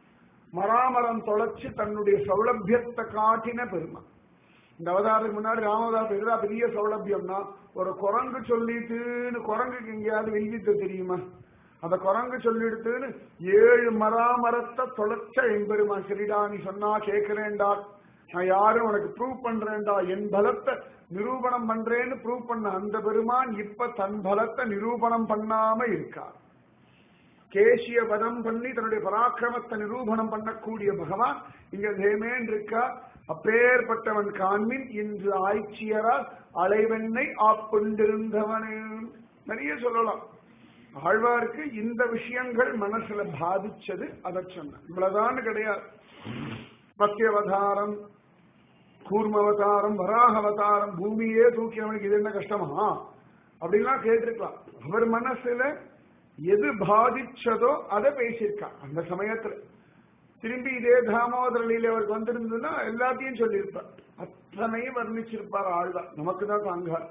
மராமரம் தொலைச்சு தன்னுடைய சௌலபியத்தை காட்டின பெருமான் இந்த அவதாரத்துக்கு முன்னாடி ராமதாஸ் எதிரா பெரிய சௌலபியம்னா ஒரு குரங்கு சொல்லிட்டுன்னு குரங்குக்கு எங்கேயாவது வெள்ளித்து தெரியுமா அந்த குரங்கு சொல்லிடுத்துன்னு ஏழு மராமரத்தை தொலைச்ச எம்பெருமான் சரிடா நீ சொன்னா கேட்கிறேன்டா நான் யாரும் உனக்கு ப்ரூவ் பண்றேன்டா என் பலத்தை நிரூபணம் பண்றேன்னு ப்ரூவ் பண்ண அந்த பெருமான் இப்ப தன் பலத்தை நிரூபணம் பண்ணாம இருக்கார் கேசிய பதம் பண்ணி தன்னுடைய பராக்கிரமத்தை நிரூபணம் பண்ணக்கூடிய பகவான் இங்க தேமேன் இருக்கா அப்பேற்பட்டவன் காண்மின் இன்று ஆய்ச்சியரால் அலைவெண்ணை ஆப்பொண்டிருந்தவனே நிறைய சொல்லலாம் ஆழ்வாருக்கு இந்த விஷயங்கள் மனசுல பாதிச்சது அதை சொன்ன இவ்வளவுதான் கிடையாது பத்தியவதாரம் கூர்மவதாரம் வராக அவதாரம் பூமியே தூக்கியவனுக்கு இது என்ன கஷ்டமா அப்படின்லாம் கேட்டிருக்கலாம் அவர் மனசுல எது பாதிச்சதோ அதை பேசியிருக்கார் அந்த சமயத்துல திரும்பி இதே தாமோதரலில் அவருக்கு வந்திருந்ததுன்னா எல்லாத்தையும் சொல்லியிருப்பார் அத்தனையும் வர்ணிச்சிருப்பார் ஆழ்வார் நமக்கு தான் தாங்கார்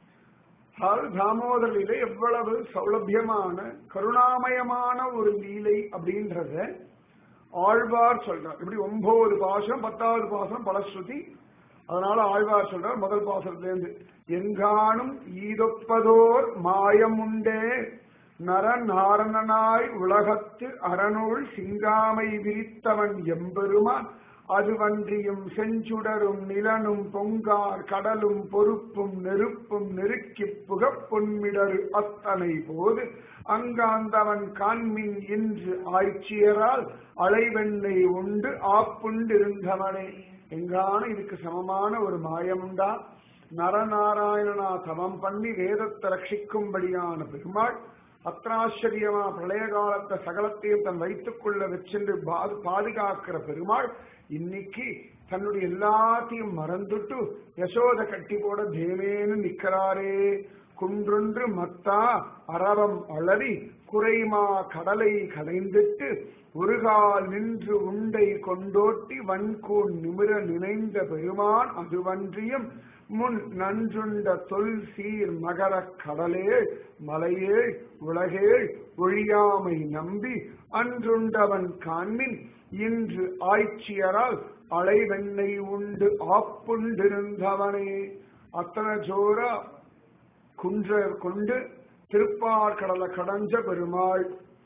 அது தாமோதர லீலை எவ்வளவு சௌலபியமான கருணாமயமான ஒரு லீலை அப்படின்றத ஆழ்வார் சொல்றார் இப்படி ஒன்பது பாசம் பத்தாவது பாசம் பலஸ்ருதி அதனால ஆழ்வார் சொல்றார் முதல் பாசத்திலேருந்து எங்கானும் ஈதொப்பதோர் மாயம் உண்டே நரநாரணனாய் உலகத்து அறநூல் சிங்காமை விரித்தவன் எம்பெருமான் அதுவன்றியும் செஞ்சுடரும் நிலனும் பொங்கார் கடலும் பொறுப்பும் நெருப்பும் நெருக்கிப் புகப் பொன்மிடரு அத்தனை போது அங்காந்தவன் காண்மின் இன்று ஆய்ச்சியரால் அலைவெண்ணை உண்டு ஆப்புண்டிருந்தவனே எங்கான இதுக்கு சமமான ஒரு மாயமுண்டா நரநாராயணனா தவம் பண்ணி வேதத்தை ரட்சிக்கும்படியான பெருமாள் அத்ராச்சரியமா பிரளய காலத்தை சகலத்தையும் தன் வைத்துக் கொள்ள வச்சென்று பாதுகாக்கிற பெருமாள் இன்னைக்கு தன்னுடைய எல்லாத்தையும் மறந்துட்டு யசோத கட்டி போட தேவேன்னு நிக்கிறாரே குன்றொன்று மத்தா அரவம் அலறி குறைமா கடலை கடைந்திட்டு ஒருகால் நின்று உண்டை கொண்டோட்டி வன்கூன் நிமிர நினைந்த பெருமான் அதுவன்றியும் முன் நன்றுண்ட தொல் சீர் மகர கடலேள் மலையேள் உலகேள் ஒழியாமை நம்பி அன்றுண்டவன் காண்மின் இன்று ஆய்ச்சியரால் அலைவெண்ணை உண்டு ஆப்புண்டிருந்தவனே அத்தனை ஜோரா குன்ற கொண்டு திருப்பார்கடலை கடஞ்ச பெருமாள்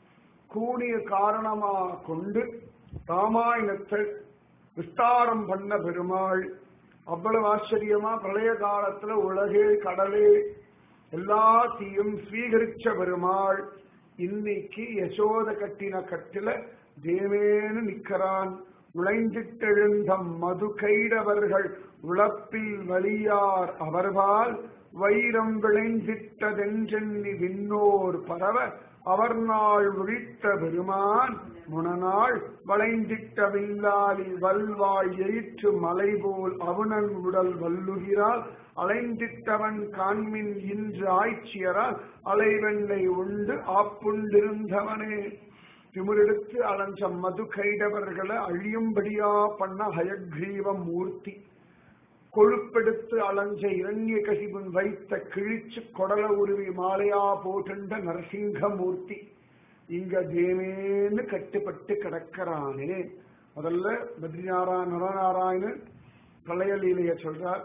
கூனிய காரணமா கொண்டு ராமாயணத்தை விஸ்தாரம் பண்ண பெருமாள் அவ்வளவு ஆச்சரியமா பிரளய காலத்துல உலகே கடலே எல்லாத்தையும் ஸ்வீகரிச்ச பெருமாள் இன்னைக்கு யசோத கட்டின கட்டில தேவேன்னு நிக்கிறான் உழைந்திட்டெழுந்தம் மது கைடவர்கள் உழப்பில் வலியார் அவர்பால் வைரம் விளைந்திட்டதென்றெண்ணி விண்ணோர் பரவ அவர் நாள் ஒழித்த பெருமான் முனநாள் வளைந்திட்ட வில்லாலி வல்வாய் எயிற்று மலை போல் அவுணன் உடல் வல்லுகிறாள் அலைந்திட்டவன் காண்மின் இன்று ஆய்ச்சியரால் அலைவெண்ணை உண்டு ஆப்புண்டிருந்தவனே திமிரெடுத்து அலைஞ்ச மது கைடவர்களை அழியும்படியா பண்ண ஹயக்ரீவ மூர்த்தி கொழுப்பெடுத்து அலைஞ்ச இரண்ய கசிபன் வைத்த கிழிச்சு கொடல உருவி மாலையா போட்டுண்ட நரசிங்கமூர்த்தி இங்க தேவேன்னு கட்டுப்பட்டு கிடக்கிறானே முதல்ல பத்ரிநாராயண நரநாராயணன் பிரளய லீலைய சொல்றார்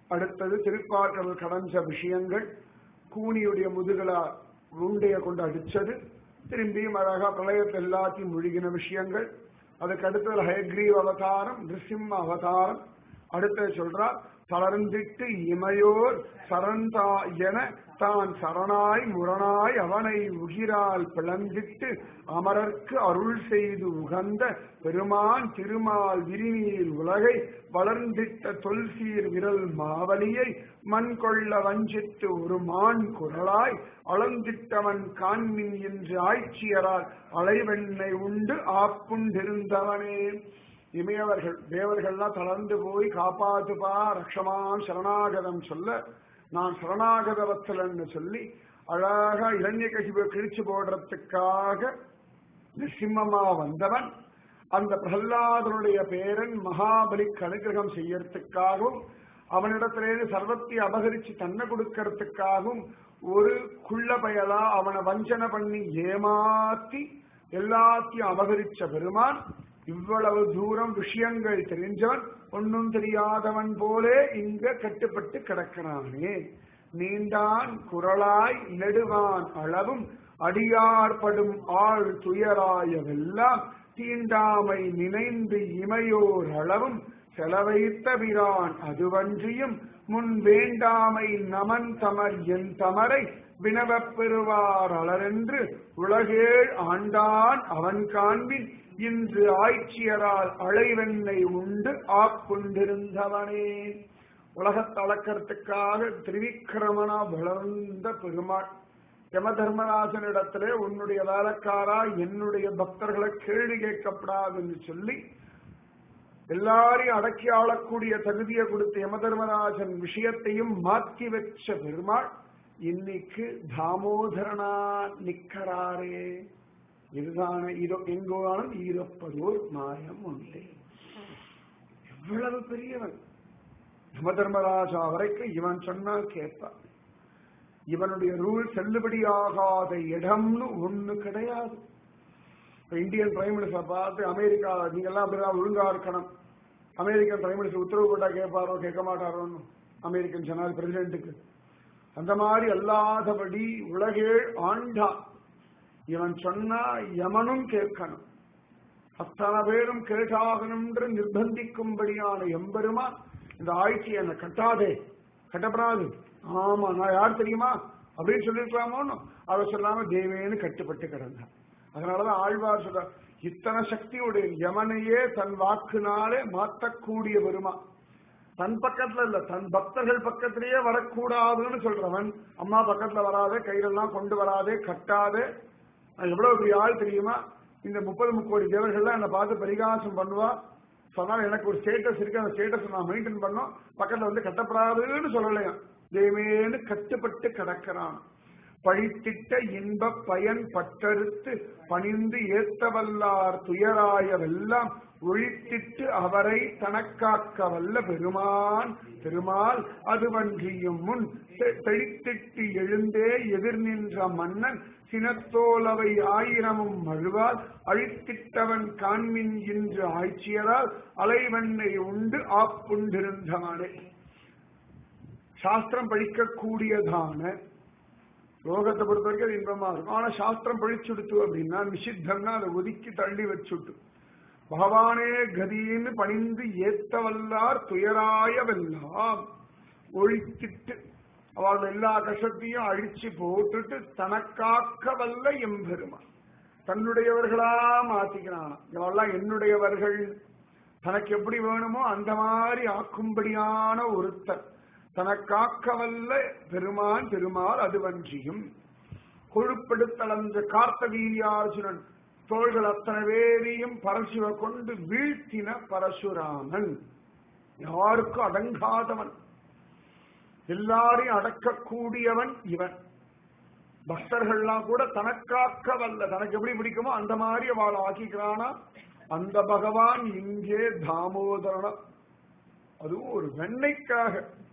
அடுத்தது திருப்பார்கடல் கடந்த விஷயங்கள் கூனியுடைய முதுகலா உண்டைய கொண்டு அடிச்சது திரும்பியும் அழகா பிரளயத்தை எல்லாத்தையும் முழுகின விஷயங்கள் அதுக்கு அடுத்தது ஹயக்ரீவ் அவதாரம் நிருசிம்ம அவதாரம் அடுத்தது சொல்றார் தளர்ந்திட்டு இமையோர் சரந்தா என தான் சரணாய் முரணாய் அவனை உகிரால் பிளந்திட்டு அமரர்க்கு அருள் செய்து உகந்த பெருமான் திருமால் விரிநீர் உலகை வளர்ந்திட்ட தொல்சீர் விரல் மாவலியை மண் கொள்ள வஞ்சித்து ஒரு மான் குரலாய் அளந்திட்டவன் காண்மின் என்று ஆய்ச்சியரால் அலைவெண்ணை உண்டு ஆப்புண்டிருந்தவனே இமையவர்கள் தேவர்கள்லாம் தளர்ந்து போய் காப்பாத்துப்பா ரக்ஷமான் சரணாகதம் சொல்ல நான் சரணாகத வத்தலன்னு சொல்லி அழகா இளைஞ கசிவை கிழிச்சு போடுறதுக்காக நிசிம்மமா வந்தவன் அந்த பிரகலாதனுடைய பேரன் மகாபலிக்கு அனுகிரகம் செய்யறதுக்காகவும் அவனிடத்திலேருந்து சர்வத்தை அபகரிச்சு தன்னை கொடுக்கறதுக்காகவும் ஒரு குள்ள பயலா அவனை வஞ்சனை பண்ணி ஏமாத்தி எல்லாத்தையும் அபகரிச்ச பெருமான் இவ்வளவு தூரம் விஷயங்கள் தெரிஞ்சவன் ஒன்னும் தெரியாதவன் போலே இங்க கட்டுப்பட்டு கிடக்கிறானே நீண்டான் குரலாய் நெடுவான் அளவும் அடியார்படும் ஆள் துயராயவெல்லாம் தீண்டாமை நினைந்து இமையோர் அளவும் செலவைத்த பிரான் அதுவன்றியும் முன் வேண்டாமை நமன் தமர் என் தமரை வினவப் பெறுவார் அலரென்று உலகேழ் ஆண்டான் அவன் காண்பின் இன்று ஆய்ச்சியரால் அழைவெண்ணை உண்டு ஆப்புண்டிருந்தவனே உலகத்தை அளக்கிறதுக்காக திரிவிக்கிரமனா வளர்ந்த பெருமாள் யம தர்மராசனிடத்திலே உன்னுடைய வேலைக்காரா என்னுடைய பக்தர்களை கேள்வி கேட்கப்படாதுன்னு சொல்லி எல்லாரையும் அடக்கி ஆளக்கூடிய தகுதியை கொடுத்த யம தர்மராஜன் விஷயத்தையும் மாற்றி வச்ச பெருமாள் இன்னைக்கு தாமோதரனா நிக்கறாரே இதுதான இதோ எங்கோனாலும் ஈரப்பதோர் மாயம் உண்டு எவ்வளவு பெரியவன் யம தர்மராஜா வரைக்கும் இவன் சொன்னா கேட்பான் இவனுடைய ரூல் செல்லுபடியாகாத இடம்னு ஒண்ணு கிடையாது இப்ப இந்தியன் பிரைம் மினிஸ்டர் பார்த்து அமெரிக்கா நீங்கெல்லாம் அப்படிதான் ஒழுங்கா இருக்கணும் அமெரிக்கன் பிரைம் மினிஸ்டர் உத்தரவு போட்டா கேட்பாரோ கேட்க மாட்டாரோன்னு அமெரிக்கன் ஜனாதி பிரசிடென்ட்டுக்கு அந்த மாதிரி அல்லாதபடி உலகே ஆண்டா இவன் சொன்னா யமனும் கேட்கணும் அத்தனை பேரும் கேட்டாகணும்ன்ற நிர்பந்திக்கும்படியான எம்பெருமா இந்த ஆட்சி என்னை கட்டாதே கட்டப்படாது ஆமா நான் யார் தெரியுமா அப்படின்னு சொல்லிருக்கலாமோன்னு அவ சொல்லாம தேவேன்னு கட்டுப்பட்டு கிடந்தான் அதனாலதான் ஆழ்வார் சொல்ற இத்தனை சக்தியுடைய யமனையே தன் வாக்குனாலே மாற்றக்கூடிய வருமா தன் பக்கத்துல இல்ல தன் பக்தர்கள் பக்கத்திலேயே வரக்கூடாதுன்னு சொல்றவன் அம்மா பக்கத்துல வராதே கையிலெல்லாம் கொண்டு வராதே கட்டாதே நான் எவ்வளவு பெரிய ஆள் தெரியுமா இந்த முப்பது முக்கோடி தேவர்கள்லாம் என்னை பார்த்து பரிகாசம் பண்ணுவா சொன்னால் எனக்கு ஒரு ஸ்டேட்டஸ் இருக்கு அந்த ஸ்டேட்டஸ் நான் மெயின்டைன் பண்ணோம் பக்கத்துல வந்து கட்டப்படாதுன்னு சொல்லலையாம் தேவேன்னு கட்டுப்பட்டு கிடக்கிறான் பழித்திட்ட இன்ப பயன் பட்டறுத்து பணிந்து ஏத்தவல்லார் துயராயவெல்லாம் ஒழித்திட்டு அவரை தனக்காக்க வல்ல பெருமான் பெருமாள் அதுவன்றியும் முன் தெ- தெளித்திட்டு எழுந்தே எதிர் நின்ற மன்னன் சினத்தோலவை ஆயிரமும் மழுவால் அழித்திட்டவன் காண்மின் இன்று ஆய்ச்சியரால் அலைவண்ணை உண்டு ஆப்புண்டிருந்தவனே சாஸ்திரம் படிக்கக்கூடியதான லோகத்தை பொறுத்த வரைக்கும் அது இன்பமா இருக்கும் ஆனா சாஸ்திரம் படிச்சுடுத்து அப்படின்னா நிஷித்தம்னா அதை ஒதுக்கி தள்ளி வச்சுட்டு பகவானே கதின்னு பணிந்து ஏத்தவல்லார் துயராயவெல்லாம் ஒழித்திட்டு அவள் எல்லா கஷ்டத்தையும் அழிச்சு போட்டுட்டு தனக்காக்க வல்ல எம்பெருமான் தன்னுடையவர்களா மாத்திக்கிறான் இவெல்லாம் என்னுடையவர்கள் தனக்கு எப்படி வேணுமோ அந்த மாதிரி ஆக்கும்படியான ஒருத்தர் தனக்காக்க வல்ல பெருமான் பெருமாள் அதுவன்றியும் கொழுப்பெடுத்தளந்த கார்த்தவீரியார்ஜுனன் தோள்கள் அத்தனை பேரையும் பரசுவ கொண்டு வீழ்த்தின பரசுராமன் யாருக்கும் அடங்காதவன் எல்லாரையும் அடக்கக்கூடியவன் இவன் பக்தர்கள்லாம் கூட தனக்காக்க வல்ல தனக்கு எப்படி பிடிக்குமோ அந்த மாதிரி அவள் ஆக்கிக்கிறானா அந்த பகவான் இங்கே தாமோதரன அதுவும் ஒரு வெண்ணைக்காக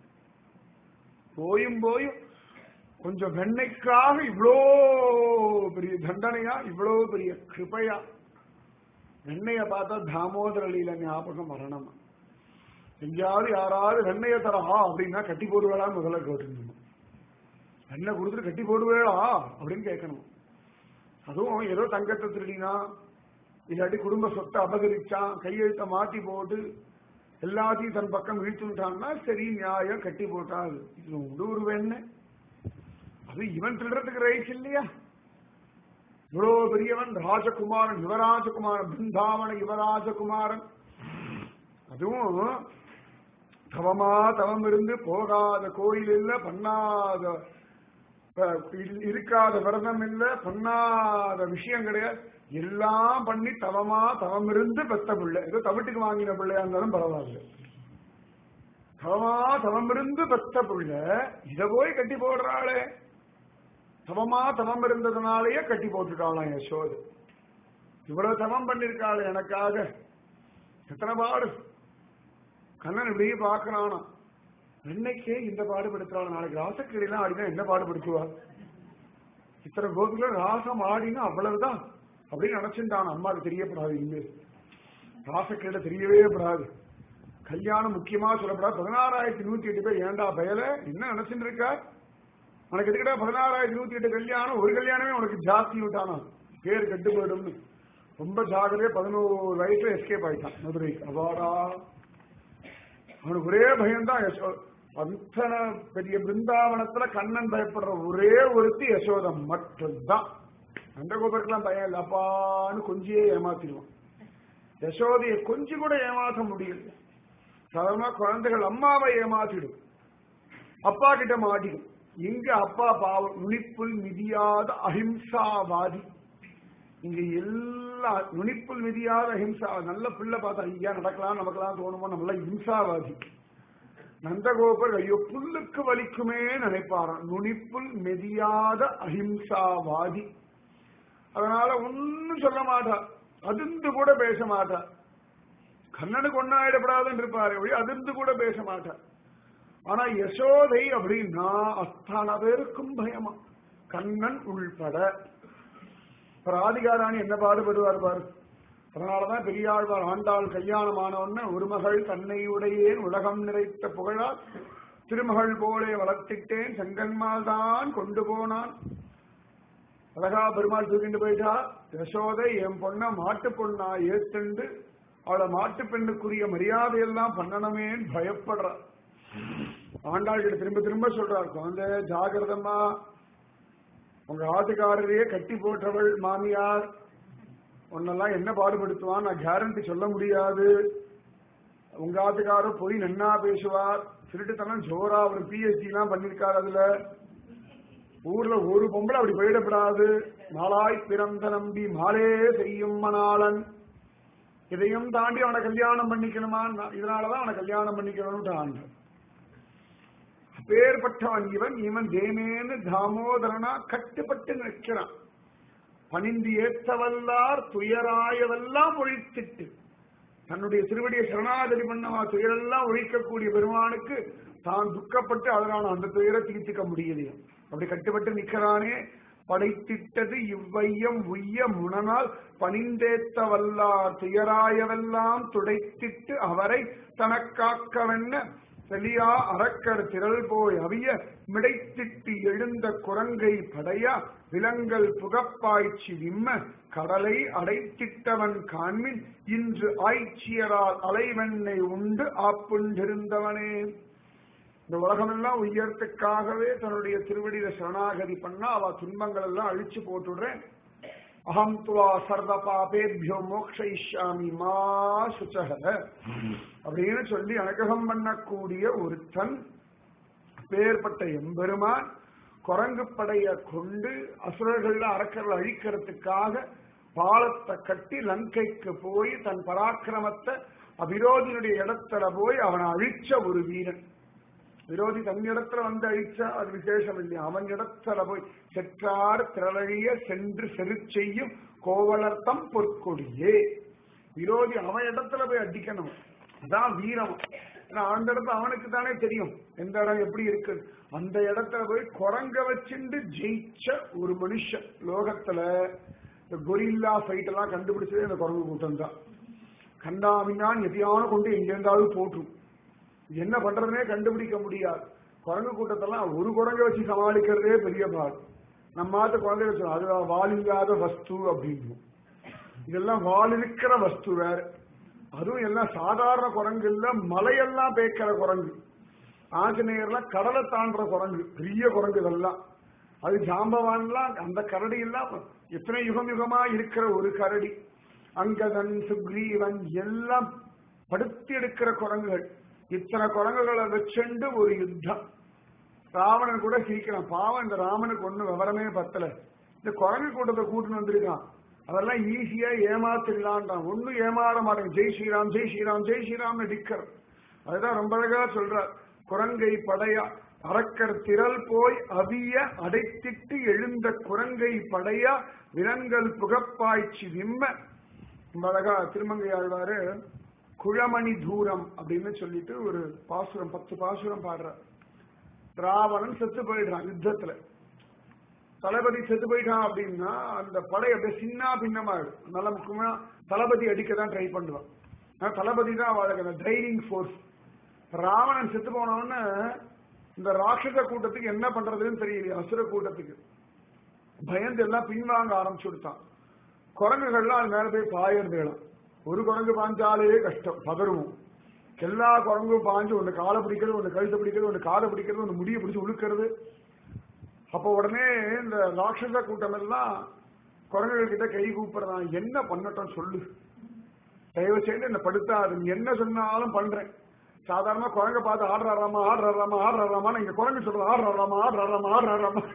போயும் போயும் கொஞ்சம் வெண்ணைக்காக இவ்வளோ பெரிய தண்டனையா இவ்வளோ பெரிய கிருபையா வெண்ணைய பார்த்தா தாமோதர லீல ஞாபகம் வரணும் எங்கேயாவது யாராவது வெண்ணைய தரா அப்படின்னா கட்டி போடுவேளான்னு முதல்ல கேட்டுக்கணும் வெண்ணெய் கொடுத்துட்டு கட்டி போடுவேளா அப்படின்னு கேட்கணும் அதுவும் ஏதோ தங்கத்தை திருடினா இல்லாட்டி குடும்ப சொத்தை அபகரிச்சான் கையெழுத்த மாத்தி போட்டு எல்லாத்தையும் தன் பக்கம் இழுத்துட்டான்னா சரி நியாயம் கட்டி போட்டால் இது உண்டு ஒரு வெண்ணெய் அது இவன் திருடுறதுக்கு ரைட்ஸ் இல்லையா இவ்வளவு பெரியவன் ராஜகுமாரன் யுவராஜகுமாரன் பிருந்தாவன யுவராஜகுமாரன் அதுவும் தவமா தவம் இருந்து போகாத கோயில் இல்ல பண்ணாத அஹ், இல்- இருக்காத விரதம் இல்ல பண்ணாத விஷயம் கிடையாது எல்லாம் பண்ணி தவமா தவம் இருந்து பெத்த பிள்ளை ஏதோ தவிட்டுக்கு வாங்கின பிள்ளையா இருந்தாலும் பரவாயில்ல தவமா தவம் இருந்து பெத்த பிள்ளை இத போய் கட்டி போடுறாளே தவமா தவம் இருந்ததுனாலேயே கட்டி போட்டுட்டாளாம் யசோது இவ்வளவு தவம் பண்ணிருக்காள் எனக்காக எத்தனை பாடு கண்ணன் இப்படியே பாக்குறானா என்னைக்கே இந்த பாடுபடுத்துறாள் நாளைக்கு ராசக்கிடையெல்லாம் ஆடினா என்ன பாடுபடுத்துவா இத்தனை கோபில ராசம் ஆடினா அவ்வளவுதான் அப்படின்னு நினைச்சுட்டான் அம்மாவுக்கு தெரியப்படாது இனிமேல் ராசக்கிட தெரியவே படாது கல்யாணம் முக்கியமா சொல்லப்படாது பதினாறாயிரத்தி நூத்தி எட்டு பேர் ஏண்டா பயல என்ன நினைச்சுட்டு இருக்கா உனக்கு எதுக்கிட்ட பதினாறாயிரத்தி நூத்தி எட்டு கல்யாணம் ஒரு கல்யாணமே உனக்கு ஜாஸ்தி விட்டானா பேர் கெட்டு போயிடும்னு ரொம்ப ஜாகிரதையா பதினோரு வயசுல எஸ்கேப் ஆயிட்டான் மதுரைக்கு அவாடா அவனுக்கு ஒரே பயம்தான் யசோ அத்தனை பெரிய பிருந்தாவனத்துல கண்ணன் பயப்படுற ஒரே ஒருத்தி யசோதம் மட்டும்தான் நந்தகோபருக்கெல்லாம் பயம் இல்லை அப்பான்னு கொஞ்சியே ஏமாத்திடுவான் யசோதையை கொஞ்சம் கூட ஏமாற்ற முடியல சாதாரணமா குழந்தைகள் அம்மாவை ஏமாத்திடும் அப்பா கிட்ட மாட்டிடும் இங்க அப்பா பாவம் நுனிப்புல் மிதியாத அஹிம்சாவாதி இங்க எல்லா நுனிப்புல் மிதியாத அஹிம்சா நல்ல பிள்ளை பார்த்தா ஐயா நடக்கலாம் நமக்கெல்லாம் தோணுமோ நம்மள இம்சாவாதி நந்தகோபர் ஐயோ புல்லுக்கு வலிக்குமே நினைப்பாராம் நுனிப்புல் மெதியாத அஹிம்சாவாதி அதனால ஒன்னும் சொல்ல மாட்டா அதிர்ந்து கூட பேச மாட்டா கண்ணனுக்கு ஒன்னாயிடப்படாதுன்னு இருப்பாரு ஒழிய அதிர்ந்து கூட பேச மாட்டா ஆனா யசோதை அப்படின்னா அத்தனை பேருக்கும் பயமா கண்ணன் உள்பட இப்ப ராதிகாராணி என்ன பாடுபடுவார் பாரு அதனாலதான் பெரியாழ்வார் ஆண்டாள் கல்யாணமானவன ஒரு மகள் தன்னை உடையேன் உலகம் நிறைத்த புகழால் திருமகள் போலே வளர்த்திட்டேன் செங்கன்மால் தான் கொண்டு போனான் அழகா பெருமாள் தூக்கிட்டு போயிட்டா யசோதை என் பொண்ண மாட்டு பொண்ணா ஏத்துண்டு அவளை மாட்டு பெண்ணுக்குரிய மரியாதையெல்லாம் பண்ணணுமேன்னு பயப்படுறா ஆண்டாள் கிட்ட திரும்ப திரும்ப சொல்றார் குழந்தை ஜாகிரதமா உங்க ஆட்டுக்காரரையே கட்டி போட்டவள் மாமியார் உன்னெல்லாம் என்ன பாடுபடுத்துவான் நான் கேரண்டி சொல்ல முடியாது உங்க ஆட்டுக்காரர் போய் நன்னா பேசுவார் திருட்டுத்தனம் ஜோரா அவர் பிஎஸ்டி எல்லாம் பண்ணிருக்காரு அதுல ஊர்ல ஒரு பொம்பளை அப்படி போயிடப்படாது நாளாய் பிறந்த நம்பி மாலே செய்யும் மணாளன் இதையும் தாண்டி அவனை கல்யாணம் பண்ணிக்கணுமா இதனாலதான் அவனை கல்யாணம் பண்ணிக்கணும்னு ஆண்டு அப்பேற்பட்டவன் இவன் இவன் தேமேன்னு தாமோதரனா கட்டுப்பட்டு நிற்கிறான் பணிந்து ஏத்தவல்லார் துயராயவெல்லாம் ஒழித்திட்டு தன்னுடைய திருவடியை சரணாகதி பண்ணவா துயரெல்லாம் ஒழிக்கக்கூடிய பெருமானுக்கு தான் துக்கப்பட்டு அதனால அந்த துயரை தீர்த்துக்க முடியலையா அப்படி கட்டுப்பட்டு நிக்கிறானே படைத்திட்டது இவ்வையம் உய்ய முனனால் பணிந்தேத்த வல்லார் துயராயவெல்லாம் துடைத்திட்டு அவரை தனக்காக்கவென்ன செலியா அரக்கர் திரள் போய் அவிய மிடைத்திட்டு எழுந்த குரங்கை படையா விலங்கல் புகப்பாய்ச்சி விம்ம கடலை அடைத்திட்டவன் காண்மின் இன்று ஆய்ச்சியரால் அலைவெண்ணை உண்டு ஆப்புண்டிருந்தவனே இந்த உலகமெல்லாம் உயர்த்துக்காகவே தன்னுடைய திருவடியில சரணாகதி பண்ணா அவ துன்பங்கள் எல்லாம் அழிச்சு போட்டுடுறேன் அகம் துவா சர்வ பாபேபியோ மோக்ஷயிஷ்யாமி மா சுச்சக அப்படின்னு சொல்லி அனுகிரகம் பண்ணக்கூடிய ஒருத்தன் பேர்பட்ட எம்பெருமான் குரங்கு படைய கொண்டு அசுரர்கள் அரக்கர்கள் அழிக்கிறதுக்காக பாலத்தை கட்டி லங்கைக்கு போய் தன் பராக்கிரமத்தை அவிரோதியினுடைய இடத்துல போய் அவனை அழிச்ச ஒரு வீரன் விரோதி தன் இடத்துல வந்து அழிச்சா அது விசேஷம் இல்லையா அவன் இடத்துல போய் செற்றார் திரளழிய சென்று செரு செய்யும் கோவலர்த்தம் பொற்கொடியே விரோதி அவன் இடத்துல போய் அடிக்கணும் அதான் வீரம் ஏன்னா அந்த இடத்துல அவனுக்கு தானே தெரியும் எந்த இடம் எப்படி இருக்கு அந்த இடத்துல போய் குரங்க வச்சுண்டு ஜெயிச்ச ஒரு மனுஷன் லோகத்துல இந்த கொரில்லா ஃபைட் எல்லாம் கண்டுபிடிச்சதே இந்த குரங்கு கூட்டம் தான் கண்டாமின்னான் எதையான கொண்டு எங்கிருந்தாவது போற்றும் என்ன பண்றதுனே கண்டுபிடிக்க முடியாது குரங்கு கூட்டத்தெல்லாம் ஒரு குரங்கை வச்சு சமாளிக்கிறதே பெரிய பாடு நம்ம மாத்த குழந்தை வச்சு அது வாலில்லாத வஸ்து அப்படின்னு இதெல்லாம் வால் இருக்கிற வஸ்து வேற அதுவும் எல்லாம் சாதாரண குரங்கு இல்ல மலையெல்லாம் பேக்கிற குரங்கு ஆஞ்சநேயர்லாம் கடலை தாண்டுற குரங்கு பெரிய குரங்கு இதெல்லாம் அது ஜாம்பவான்லாம் அந்த கரடி எல்லாம் எத்தனை யுகம் யுகமா இருக்கிற ஒரு கரடி அங்கதன் சுக்ரீவன் எல்லாம் படுத்தி எடுக்கிற குரங்குகள் இத்தனை குரங்குகளை வச்சுண்டு ஒரு யுத்தம் ராவணன் கூட சிரிக்கிறான் பாவம் இந்த ராமனுக்கு ஒண்ணு விவரமே பத்தல இந்த குரங்கு கூட்டத்தை கூட்டுன்னு வந்திருக்கான் அதெல்லாம் ஈஸியா ஏமாத்திடலான்றான் ஒண்ணும் ஏமாற மாட்டேங்க ஜெய் ஸ்ரீராம் ஜெய் ஸ்ரீராம் ஜெய் ஸ்ரீராம்னு டிக்கர் அதுதான் ரொம்ப அழகா சொல்றார் குரங்கை படையா அரக்கர் திரள் போய் அவிய அடைத்திட்டு எழுந்த குரங்கை படையா விலங்கல் புகப்பாய்ச்சி விம்ம ரொம்ப அழகா திருமங்கை ஆழ்வாரு குழமணி தூரம் அப்படின்னு சொல்லிட்டு ஒரு பாசுரம் பத்து பாசுரம் பாடுறார் ராவணன் செத்து போயிடுறான் யுத்தத்துல தளபதி செத்து போயிட்டான் அப்படின்னா அந்த படை அப்படியே சின்ன பின்னமாயிடும் நல்ல முக்கியமா தளபதி அடிக்க தான் ட்ரை பண்ணுவான் ஆனா தளபதி தான் அவளுக்கு அந்த ட்ரைனிங் ஃபோர்ஸ் ராவணன் செத்து போனவொன்னு இந்த ராட்சச கூட்டத்துக்கு என்ன பண்றதுன்னு தெரியல அசுர கூட்டத்துக்கு பயந்து எல்லாம் பின்வாங்க ஆரம்பிச்சு கொடுத்தான் குரங்குகள்லாம் அது மேல போய் பாயறதுலாம் ஒரு குரங்கு பாஞ்சாலே கஷ்டம் பதறுவோம் எல்லா குரங்கும் பாஞ்சு ஒன்று காலை பிடிக்கிறது ஒன்று கழுத்தை பிடிக்கிறது ஒன்று காலை பிடிக்கிறது ஒன்று முடியை பிடிச்சி உழுக்கிறது அப்போ உடனே இந்த ராட்சச கூட்டம் எல்லாம் குரங்குகள் கிட்ட கை கூப்பிடுறான் என்ன பண்ணட்டும் சொல்லு தயவு செய்து என்ன படுத்தாது நீ என்ன சொன்னாலும் பண்றேன் சாதாரணமா குரங்க பார்த்து ஆடுறாராமா ஆடுறாராமா ஆடுறாராமா இங்க குரங்கு சொல்றது ஆடுறாராமா ஆடுறாராமா ஆடுறாராமா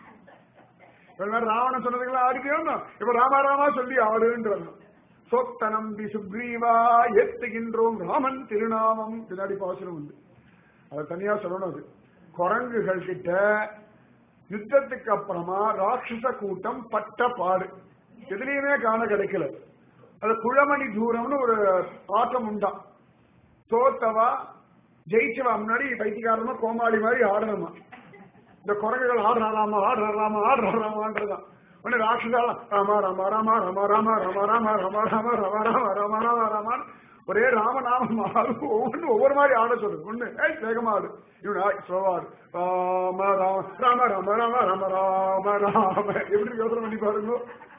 ராவணன் சொன்னதுக்கெல்லாம் ஆடிக்கணும் இப்ப ராமாராமா சொல்லி ஆடுன்றாங்க சொத்த நம்பி சுக்ரீவா ஏத்துகின்றோம் ராமன் திருநாமம் பின்னாடி பாசுரம் உண்டு அதை தனியா சொல்லணும் அது குரங்குகள் கிட்ட யுத்தத்துக்கு அப்புறமா ராட்சச கூட்டம் பட்ட பாடு எதுலையுமே காண கிடைக்கல அது குழமணி தூரம்னு ஒரு ஆட்டம் உண்டா தோத்தவா ஜெயிச்சவா முன்னாடி பைத்தியக்காரமா கோமாளி மாதிரி ஆடணுமா இந்த குரங்குகள் ஆடுறாராமா ஆடுறாராமா ஆடுறாராமான்றதான் உடனே ராட்சசாலாம் ராமா ராமா ராமா ராமா ராமா ராமா ராமா ராமா ராமா ராமா ராமா ராமா ராமா ராமா ஒரே ராமநாமம் ஆடு ஒவ்வொன்று ஒவ்வொரு மாதிரி ஆட சொல்லுது ஒண்ணு ஏய் வேகமா ஆடு இவனு ஸ்லோவா ஆடு ராம ராம ராம ராம ராம ராம ராம ராம எப்படி யோசனை பண்ணி பாருங்க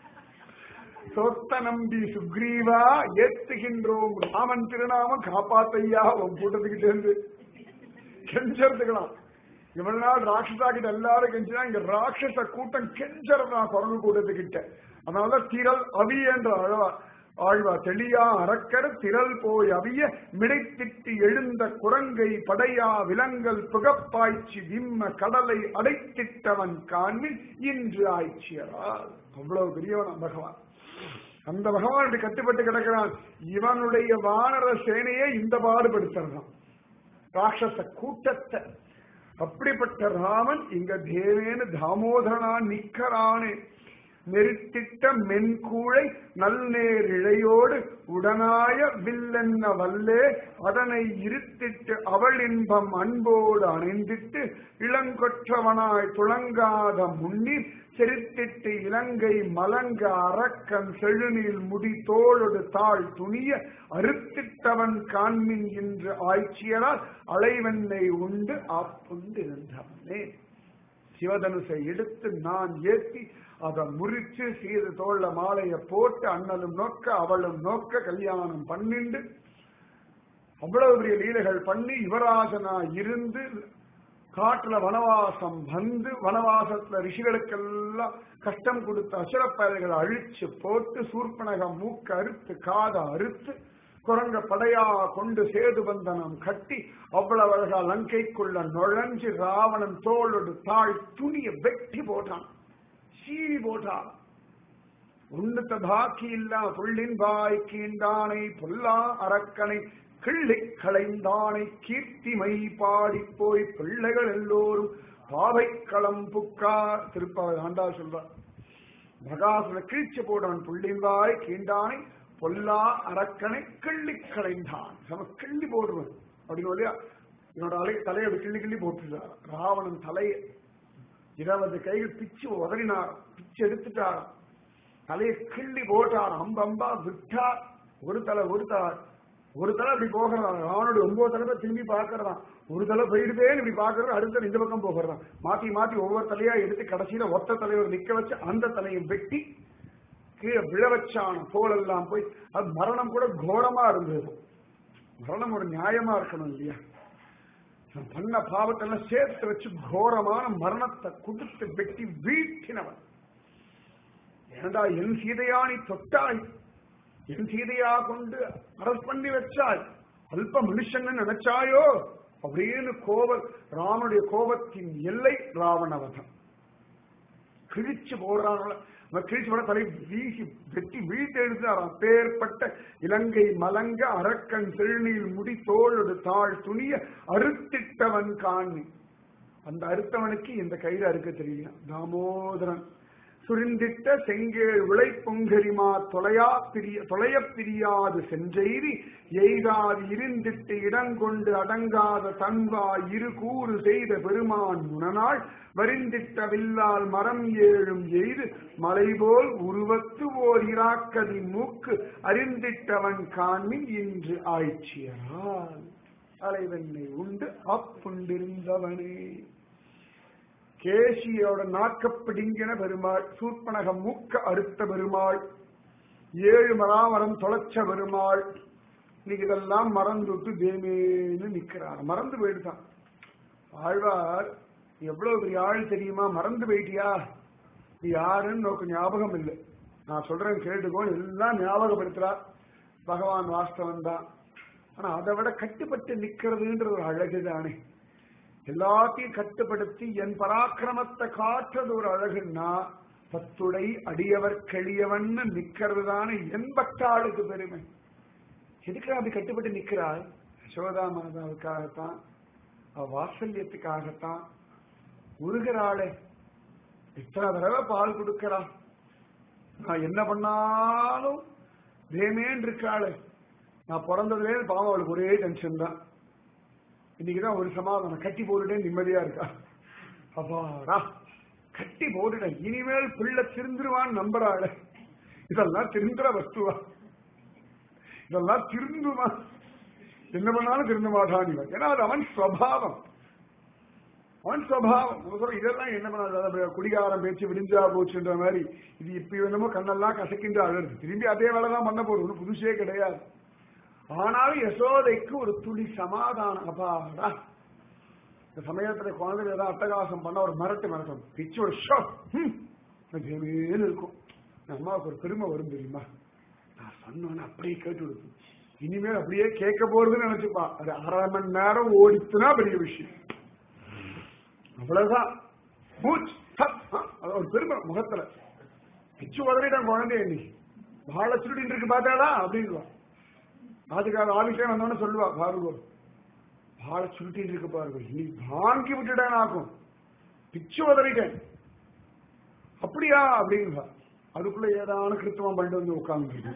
சொத்த நம்பி சுக்ரீவா ஏத்துகின்றோம் ராமன் திருநாமம் காப்பாத்தையா உன் கூட்டத்துக்கு சேர்ந்து கெஞ்சறதுக்கலாம் இவ்வளவு நாள் ராட்சசா கிட்ட எல்லாரும் கெஞ்சினா இங்க ராட்சச கூட்டம் கெஞ்சறதா குரங்கு கூட்டத்துக்கிட்ட அதனால திரள் அவி என்ற அழவா ஆழ்வா தெளியா அரக்கர் திரள் போய் அவிய மிடைத்திட்டு எழுந்த குரங்கை படையா விலங்கல் புகப்பாய்ச்சி விம்ம கடலை அடைத்திட்டவன் காண்பில் இன்று ஆய்ச்சியரால் அவ்வளவு பெரியவன் பகவான் அந்த பகவான் இப்படி கட்டுப்பட்டு கிடக்கிறான் இவனுடைய வானர சேனையை இந்த பாடுபடுத்துறான் ராட்சச கூட்டத்தை அப்படிப்பட்ட ராமன் இங்க தேவேன தாமோதரனா நிக்கரானே நெருத்திட்ட மென்கூழை நல்நேர் இழையோடு உடனாய வில்லென்ன வல்லே அதனை இருத்திட்டு அவள் இன்பம் அன்போடு அணைந்திட்டு இளங்கொற்றவனாய் துளங்காத முன்னில் செரித்திட்டு இலங்கை மலங்க அரக்கன் செழுநீல் முடி தோளொடு தாழ் துணிய அறுத்திட்டவன் காண்மின் என்று ஆய்ச்சியரால் அலைவெண்ணை உண்டு ஆப்புண்டிருந்தவனே சிவதனுசை எடுத்து நான் ஏற்றி அதை முறிச்சு சீது தோல்ல மாலைய போட்டு அண்ணலும் நோக்க அவளும் நோக்க கல்யாணம் பண்ணிண்டு அவ்வளவு பெரிய லீலைகள் பண்ணி யுவராஜனா இருந்து காட்டுல வனவாசம் வந்து வனவாசத்துல ரிஷிகளுக்கெல்லாம் கஷ்டம் கொடுத்த அசுரப்பயல்களை அழிச்சு போட்டு சூர்பனகம் மூக்க அறுத்து காத அறுத்து குரங்க படையா கொண்டு சேது பந்தனம் கட்டி அவ்வளவு அழகா லங்கைக்குள்ள நுழைஞ்சு ராவணன் தோளோடு தாழ் துணிய வெட்டி போட்டான் சீறி போட்டான் உண்ணுத்த பாக்கி இல்லா புள்ளின் வாய் கீண்டானை பொல்லா அரக்கனை கிள்ளி களைந்தானை கீர்த்திமை பாடி போய் பிள்ளைகள் எல்லோரும் பாவை களம் புக்கார் திருப்பாவை ஆண்டா சொல்றார் மகாசுர கீழ்ச்சி போடான் புள்ளின் வாய் கீண்டானை பொல்லா அரக்கனை கிள்ளி களைந்தான் நம்ம கிள்ளி போடுவேன் அப்படின்னு இல்லையா என்னோட அலை தலையை அப்படி கிள்ளி கிள்ளி போட்டுருந்தார் ராவணன் தலையை இருபது கைகள் பிச்சு உதறினார் பிச்சு எடுத்துட்டார் தலையை கிள்ளி போட்டார் அம்பம்பா விட்டார் ஒரு தலை ஒரு தார் ஒரு தலை இப்படி போகிறதா ராவனுடைய ஒன்பது தலைமை திரும்பி பார்க்கறதான் ஒரு தலை போயிடுதேன்னு இப்படி பார்க்கறது அடுத்த இந்த பக்கம் போகிறதான் மாத்தி மாத்தி ஒவ்வொரு தலையா எடுத்து கடைசியில ஒத்த தலைவர் நிக்க வச்சு அந்த தலையை வெட்டி கீழே விழ வச்சான தோலெல்லாம் போய் அது மரணம் கூட கோரமா இருந்தது மரணம் ஒரு நியாயமா இருக்கணும் இல்லையா நான் பண்ண பாவத்தெல்லாம் சேர்த்து வச்சு கோரமான மரணத்தை கொடுத்து வெட்டி வீழ்த்தினவன் ஏண்டா என் சீதையா நீ தொட்டாய் என் சீதையா கொண்டு அரசு பண்ணி வச்சாய் அல்ப மனுஷன்னு நினைச்சாயோ அப்படின்னு கோப ராமனுடைய கோபத்தின் எல்லை ராவணவதம் கிழிச்சு போடுறாங்கள அவன் கிழிச்சு போட தலை வீசி வெட்டி வீட்டு எழுதுறான் பேர்பட்ட இலங்கை மலங்க அரக்கன் செழுநீர் முடி தோளொடு தாழ் துணிய அறுத்திட்டவன் காணி அந்த அறுத்தவனுக்கு இந்த கயிறு அறுக்க தெரியல தாமோதரன் சுரிந்திட்ட செங்கேழ் விளை பொங்கரிமா தொலையா பிரிய தொலைய பிரியாது சென்றெய்தி எய்தாது இருந்திட்டு இடங்கொண்டு அடங்காத தன்வா இரு கூறு செய்த பெருமான் முனநாள் வரிந்திட்ட வில்லால் மரம் ஏழும் எய்து மலைபோல் உருவத்து ஓர் இராக்கதி மூக்கு அறிந்திட்டவன் காண்மின் இன்று ஆய்ச்சியரால் அலைவெண்ணை உண்டு அப்புண்டிருந்தவனே கேசியோட நாக்கப்பிடிங்கின பெருமாள் சூர்பனக மூக்க அறுத்த பெருமாள் ஏழு மராமரம் தொலைச்ச பெருமாள் இன்னைக்கு இதெல்லாம் மறந்துட்டு தேமேன்னு நிக்கிறார் மறந்து போயிடுதான் ஆழ்வார் எவ்வளவு பெரிய ஆள் தெரியுமா மறந்து போயிட்டியா நீ யாருன்னு நோக்கு ஞாபகம் இல்லை நான் சொல்றேன் கேட்டுக்கோ எல்லாம் ஞாபகப்படுத்துறா பகவான் வாஸ்தவன் தான் ஆனா அதை விட கட்டுப்பட்டு நிக்கிறதுன்ற ஒரு அழகு தானே எல்லாத்தையும் கட்டுப்படுத்தி என் பராக்கிரமத்தை காட்டுறது ஒரு அழகுன்னா பத்துடை அடியவர் கெளியவன்னு நிக்கிறது தானே என் பக்தாளுக்கு பெருமை எதுக்கு அப்படி கட்டுப்பட்டு நிக்கிறாள் யசோதா மாதாவுக்காகத்தான் அவ வாசல்யத்துக்காகத்தான் உருகிறாளே இத்தனை தடவை பால் கொடுக்கிறா நான் என்ன பண்ணாலும் தேமேன் இருக்காளே நான் பிறந்ததுலே பாவம் அவளுக்கு ஒரே டென்ஷன் தான் இன்னைக்குதான் ஒரு சமாதானம் கட்டி போட்டுட்டேன் நிம்மதியா இருக்கா அப்பாடா கட்டி போட்டுட்டேன் இனிமேல் பிள்ளை திருந்துருவான்னு நம்புறாள் இதெல்லாம் திருந்துற வஸ்துவா இதெல்லாம் திருந்துமா என்ன பண்ணாலும் திருந்த மாட்டான் இவன் ஏன்னா அது அவன் ஸ்வபாவம் அவன் ஸ்வபாவம் நம்ம சொல்றோம் இதெல்லாம் என்ன பண்ணாது குடிகாரம் பேச்சு விடிஞ்சா போச்சுன்ற மாதிரி இது இப்ப என்னமோ கண்ணெல்லாம் கசக்கின்ற அழகு திரும்பி அதே வேலை தான் பண்ண போறது ஒன்றும் புதுசே கிடையாது ஆனாலும் யசோதைக்கு ஒரு துளி சமாதானம் அப்பாடா இந்த சமயத்துல குழந்தைகள் ஏதாவது அட்டகாசம் பண்ண ஒரு மிரட்டு மிரட்டும் பிச்சு ஒரு ஷோ ஜெமேன்னு இருக்கும் அம்மாவுக்கு ஒரு பெருமை வரும் தெரியுமா நான் சொன்னோன்னு அப்படியே கேட்டு விடுக்கும் இனிமேல் அப்படியே கேட்க போறதுன்னு நினைச்சுப்பா அது அரை மணி நேரம் ஓடித்துனா பெரிய விஷயம் அவ்வளவுதான் மூச்சு அது ஒரு பெருமை முகத்துல பிச்சு உதறிட்டான் குழந்தைய நீ வாழ சுருட்டின்னு இருக்கு பார்த்தாடா அப்படின்வா அதுக்காக ஆபீஸே வந்தோன்னு சொல்லுவா பாருங்க வாழ சுருட்டின்னு இருக்கு பாருங்க நீ வாங்கி விட்டுட்டேன் ஆக்கும் பிச்சு உதறிட்டேன் அப்படியா அப்படின்வா அதுக்குள்ள ஏதான கிருத்தவம் பண்ணிட்டு வந்து உட்கார்ந்து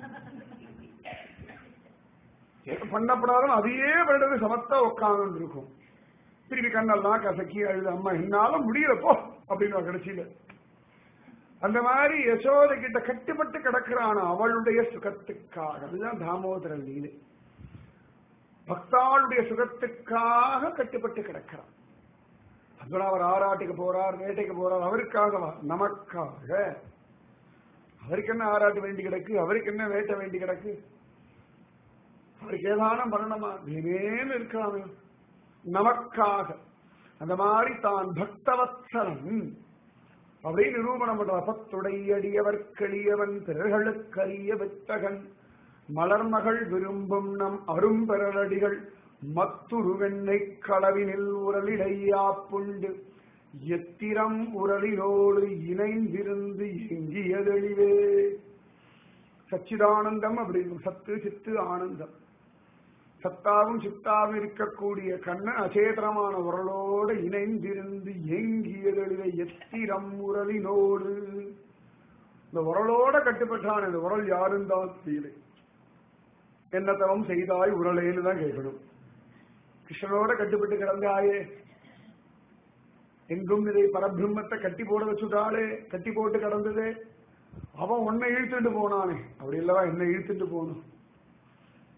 பண்ணப்படாதும் அதையே பண்ணிட்டு சமத்தா உட்கார்ந்து இருக்கும் திருப்பி கண்ணெல்லாம் கசக்கி அழுது அம்மா என்னால முடியலப்போ அப்படின்னு கடைசியில அந்த மாதிரி யசோத கிட்ட கட்டுப்பட்டு கிடக்கிறான் அவளுடைய சுகத்துக்காக அதுதான் தாமோதர லீலை பக்தாளுடைய சுகத்துக்காக கட்டுப்பட்டு கிடக்கிறான் அதுதான் அவர் ஆராட்டுக்கு போறார் வேட்டைக்கு போறார் அவருக்காகவா நமக்காக அவருக்கு என்ன ஆராட்டு வேண்டி கிடக்கு அவருக்கு என்ன வேட்டை வேண்டி கிடக்கு அவருக்கு ஏதானம் பண்ணணுமா தினேன்னு இருக்காமே நமக்காக அந்த மாதிரி தான் பக்தவத்சலன் அப்படின்னு நிரூபணம் பண்ற பத்துடையடியவர்களியவன் பிறர்களுக்கரிய வித்தகன் மலர்மகள் விரும்பும் நம் அரும்பெறலடிகள் மத்துருவெண்ணை களவினில் உரலிடையா புண்டு எத்திரம் உரலினோடு இணைந்திருந்து எங்கியதெளிவே சச்சிதானந்தம் அப்படின்னு சத்து சித்து ஆனந்தம் சத்தாவும் சித்தாவும் இருக்கக்கூடிய கண்ணன் அச்சேதனமான உரலோடு இணைந்திருந்து எங்கியதெளிவே எத்திரம் உரலினோடு இந்த உரலோட கட்டுப்பட்டான் இந்த உரல் யாரும் தான் தெரியல என்ன தவம் செய்தாய் உரலேன்னு தான் கேட்கணும் கிருஷ்ணனோட கட்டுப்பட்டு கிடந்தாயே எங்கும் இதை பரபிரம்மத்தை கட்டி போட வச்சுட்டாளே கட்டி போட்டு கிடந்ததே அவன் உன்னை இழுத்துட்டு போனானே அப்படி இல்லவா என்ன இழுத்துட்டு போகணும்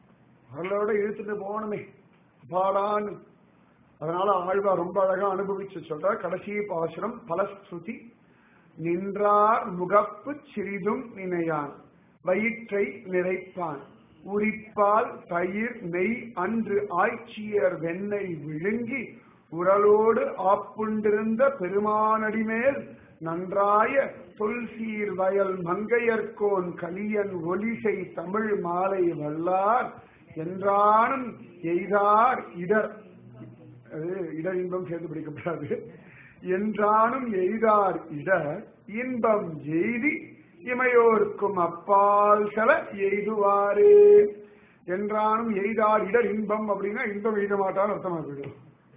அவர்களோட இழுத்துட்டு போகணுமே அப்பாடான்னு அதனால ஆழ்வா ரொம்ப அழகா அனுபவிச்சு சொல்ற கடைசி பாசுரம் பலஸ்ருதி நின்றார் முகப்பு சிறிதும் நினையான் வயிற்றை நிறைப்பான் உரிப்பால் தயிர் நெய் அன்று ஆய்ச்சியர் வெண்ணெய் விழுங்கி உரலோடு ஆப்புண்டிருந்த பெருமானடி மேல் நன்றாய தொல்சீர் வயல் மங்கையர்கோன் கலியன் ஒலிசை தமிழ் மாலை வல்லார் என்றானும் எய்தார் இடர் அது இடர் இன்பம் சேர்ந்து பிடிக்கப்படாது என்றானும் எய்தார் இடர் இன்பம் எய்தி இமையோர்க்கும் அப்பால் செல எய்துவாரு என்றானும் எய்தார் இடர் இன்பம் அப்படின்னா இன்பம் எய்த மாட்டான்னு அர்த்தமா போயிடும்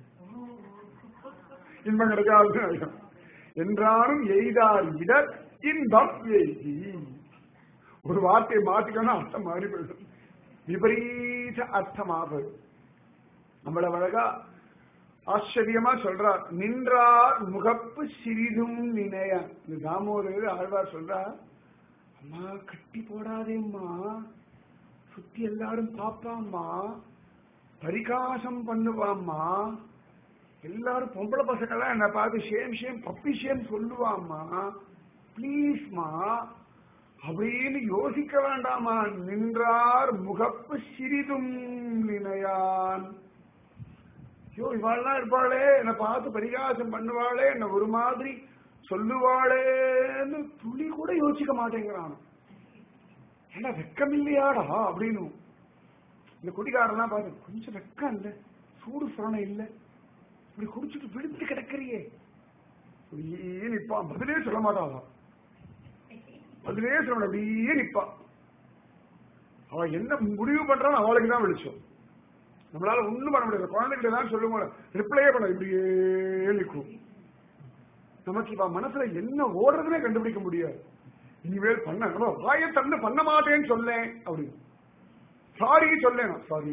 இன்பம் கிடைக்காதுன்னு அர்த்தம் என்றானும் எய்தார் இடர் இன்பம் எய்தி ஒரு வார்த்தையை மாத்திக்கணும் அர்த்தம் மாறி போயிடும் விபரீத அர்த்தமாக நம்மள அழகா ஆச்சரியமா சொல்றார் நின்றார் முகப்பு சிறிதும் நினைய இந்த தாமோதர் ஆழ்வார் சொல்றார் அம்மா கட்டி போடாதேம்மா சுத்தி எல்லாரும் பாப்பாம்மா பரிகாசம் பண்ணுவாம்மா எல்லாரும் பொம்பளை பசங்கெல்லாம் என்ன பார்த்து ஷேம் ஷேம் பப்பி ஷேம் சொல்லுவாம்மா ப்ளீஸ்மா அப்படின்னு யோசிக்க வேண்டாமா நின்றார் முகப்பு சிறிதும் நினையான் ஐயோ இவாள்லாம் இருப்பாளே என்னை பார்த்து பரிகாசம் பண்ணுவாளே என்ன ஒரு மாதிரி சொல்லுவாளேன்னு துளி கூட யோசிக்க மாட்டேங்கிறான் ஏன்னா வெக்கம் இல்லையாடா அப்படின்னு இந்த குடிகாரன்லாம் பாரு கொஞ்சம் வெக்கம் இல்ல சூடு சுரணை இல்ல இப்படி குடிச்சிட்டு விழுந்து கிடக்கிறியே அப்படியே நிப்பான் பதிலே சொல்ல மாட்டாளா பதிலே சொல்ல அப்படியே நிப்பான் அவ என்ன முடிவு பண்றான்னு அவளுக்கு தான் வெளிச்சம் நம்மளால ஒண்ணும் பண்ண முடியாது குழந்தைகிட்ட தான் சொல்லுவோம் ரிப்ளையே பண்ண இப்படியே நிற்கும் நமக்கு இப்ப மனசுல என்ன ஓடுறதுனே கண்டுபிடிக்க முடியாது இனிமேல் பண்ண நம்ம வாயை தந்து பண்ண மாட்டேன்னு சொல்லேன் அப்படின்னு சாரி சொல்லேன் சாரி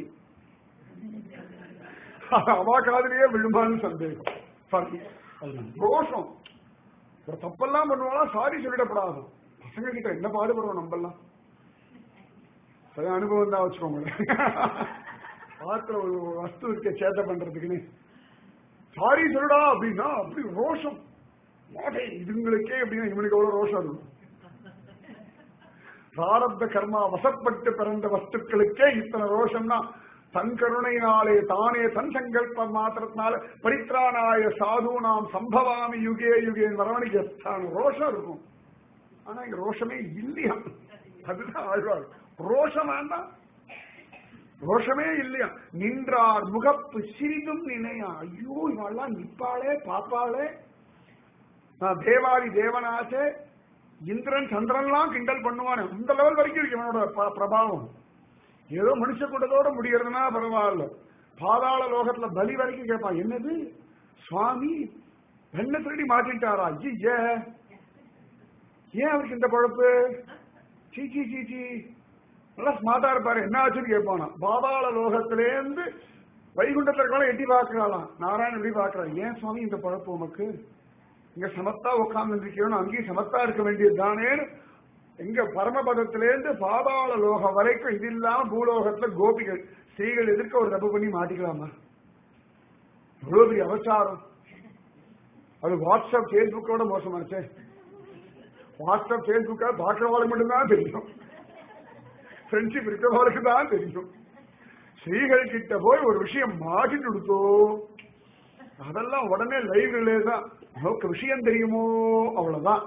அவா காதலியே விழுமான்னு சந்தேகம் சாரி ரோஷம் ஒரு தப்பெல்லாம் பண்ணுவானா சாரி சொல்லிடப்படாது பசங்க கிட்ட என்ன பாடுபடுவோம் நம்மெல்லாம் சரி அனுபவம் தான் வச்சுக்கோங்க ஆத்துல ஒரு வஸ்து இருக்க சேட்டை பண்றதுக்குன்னு சாரி சொல்லுடா அப்படின்னா அப்படி ரோஷம் மாட்டேன் இதுங்களுக்கே அப்படின்னா இவனுக்கு எவ்வளவு ரோஷம் இருக்கும் பிராரப்த கர்மா வசப்பட்டு பிறந்த வஸ்துக்களுக்கே இத்தனை ரோஷம்னா தன் கருணையினாலே தானே தன் சங்கல்ப மாத்திரத்தினால பரித்ராணாய சாது நாம் சம்பவாமி யுகே யுகே வரவனுக்கு எத்தான ரோஷம் இருக்கும் ஆனா இங்க ரோஷமே இல்லையா அதுதான் ஆழ்வார் ரோஷம் வேண்டாம் ரோஷமே இல்லையா நின்றார் முகப்பு சிறிதும் நினையா ஐயோ இவெல்லாம் நிப்பாளே பாப்பாளே நான் தேவாதி தேவனாச்சே இந்திரன் சந்திரன்லாம் கிண்டல் பண்ணுவானே அந்த லெவல் வரைக்கும் இருக்கு இவனோட ப- பிரபாவம் ஏதோ மனுஷ கூட்டத்தோட முடியறதுனா பரவாயில்ல பாதாள லோகத்துல பலி வரைக்கும் கேட்பான் என்னது சுவாமி என்ன திருடி மாட்டிட்டாரா ஐய ஏன் அவருக்கு இந்த பழப்பு சீச்சி சீச்சி நல்லா ஸ்மார்ட்டா இருப்பாரு என்ன ஆச்சுன்னு கேட்பானா பாதாள லோகத்திலேருந்து வைகுண்டத்துல இருக்கலாம் எட்டி பார்க்கறாளாம் நாராயணன் எப்படி பார்க்கறான் ஏன் சுவாமி இந்த பழப்பு உமக்கு இங்க சமத்தா உட்கார்ந்து இருக்கணும் அங்கேயும் சமத்தா இருக்க வேண்டியது தானேன்னு எங்க பரமபதத்திலேருந்து பாதாள லோகம் வரைக்கும் இது இல்லாம பூலோகத்துல கோபிகள் ஸ்திரீகள் எதிர்க்க ஒரு தப்பு பண்ணி மாட்டிக்கலாமா எவ்வளவு பெரிய அவசாரம் அது வாட்ஸ்அப் பேஸ்புக்கோட மோசமாச்சே வாட்ஸ்அப் பேஸ்புக்கா பாக்குறவாளுக்கு மட்டும்தான் தெரியும் ஃப்ரெண்ட்ஷிப் இருக்கிறவளுக்கு தான் தெரியும் ஸ்ரீகள் கிட்ட போய் ஒரு விஷயம் மாட்டிட்டு கொடுத்தோ அதெல்லாம் உடனே லைவ் ரிலே தான் நமக்கு விஷயம் தெரியுமோ அவ்வளவுதான்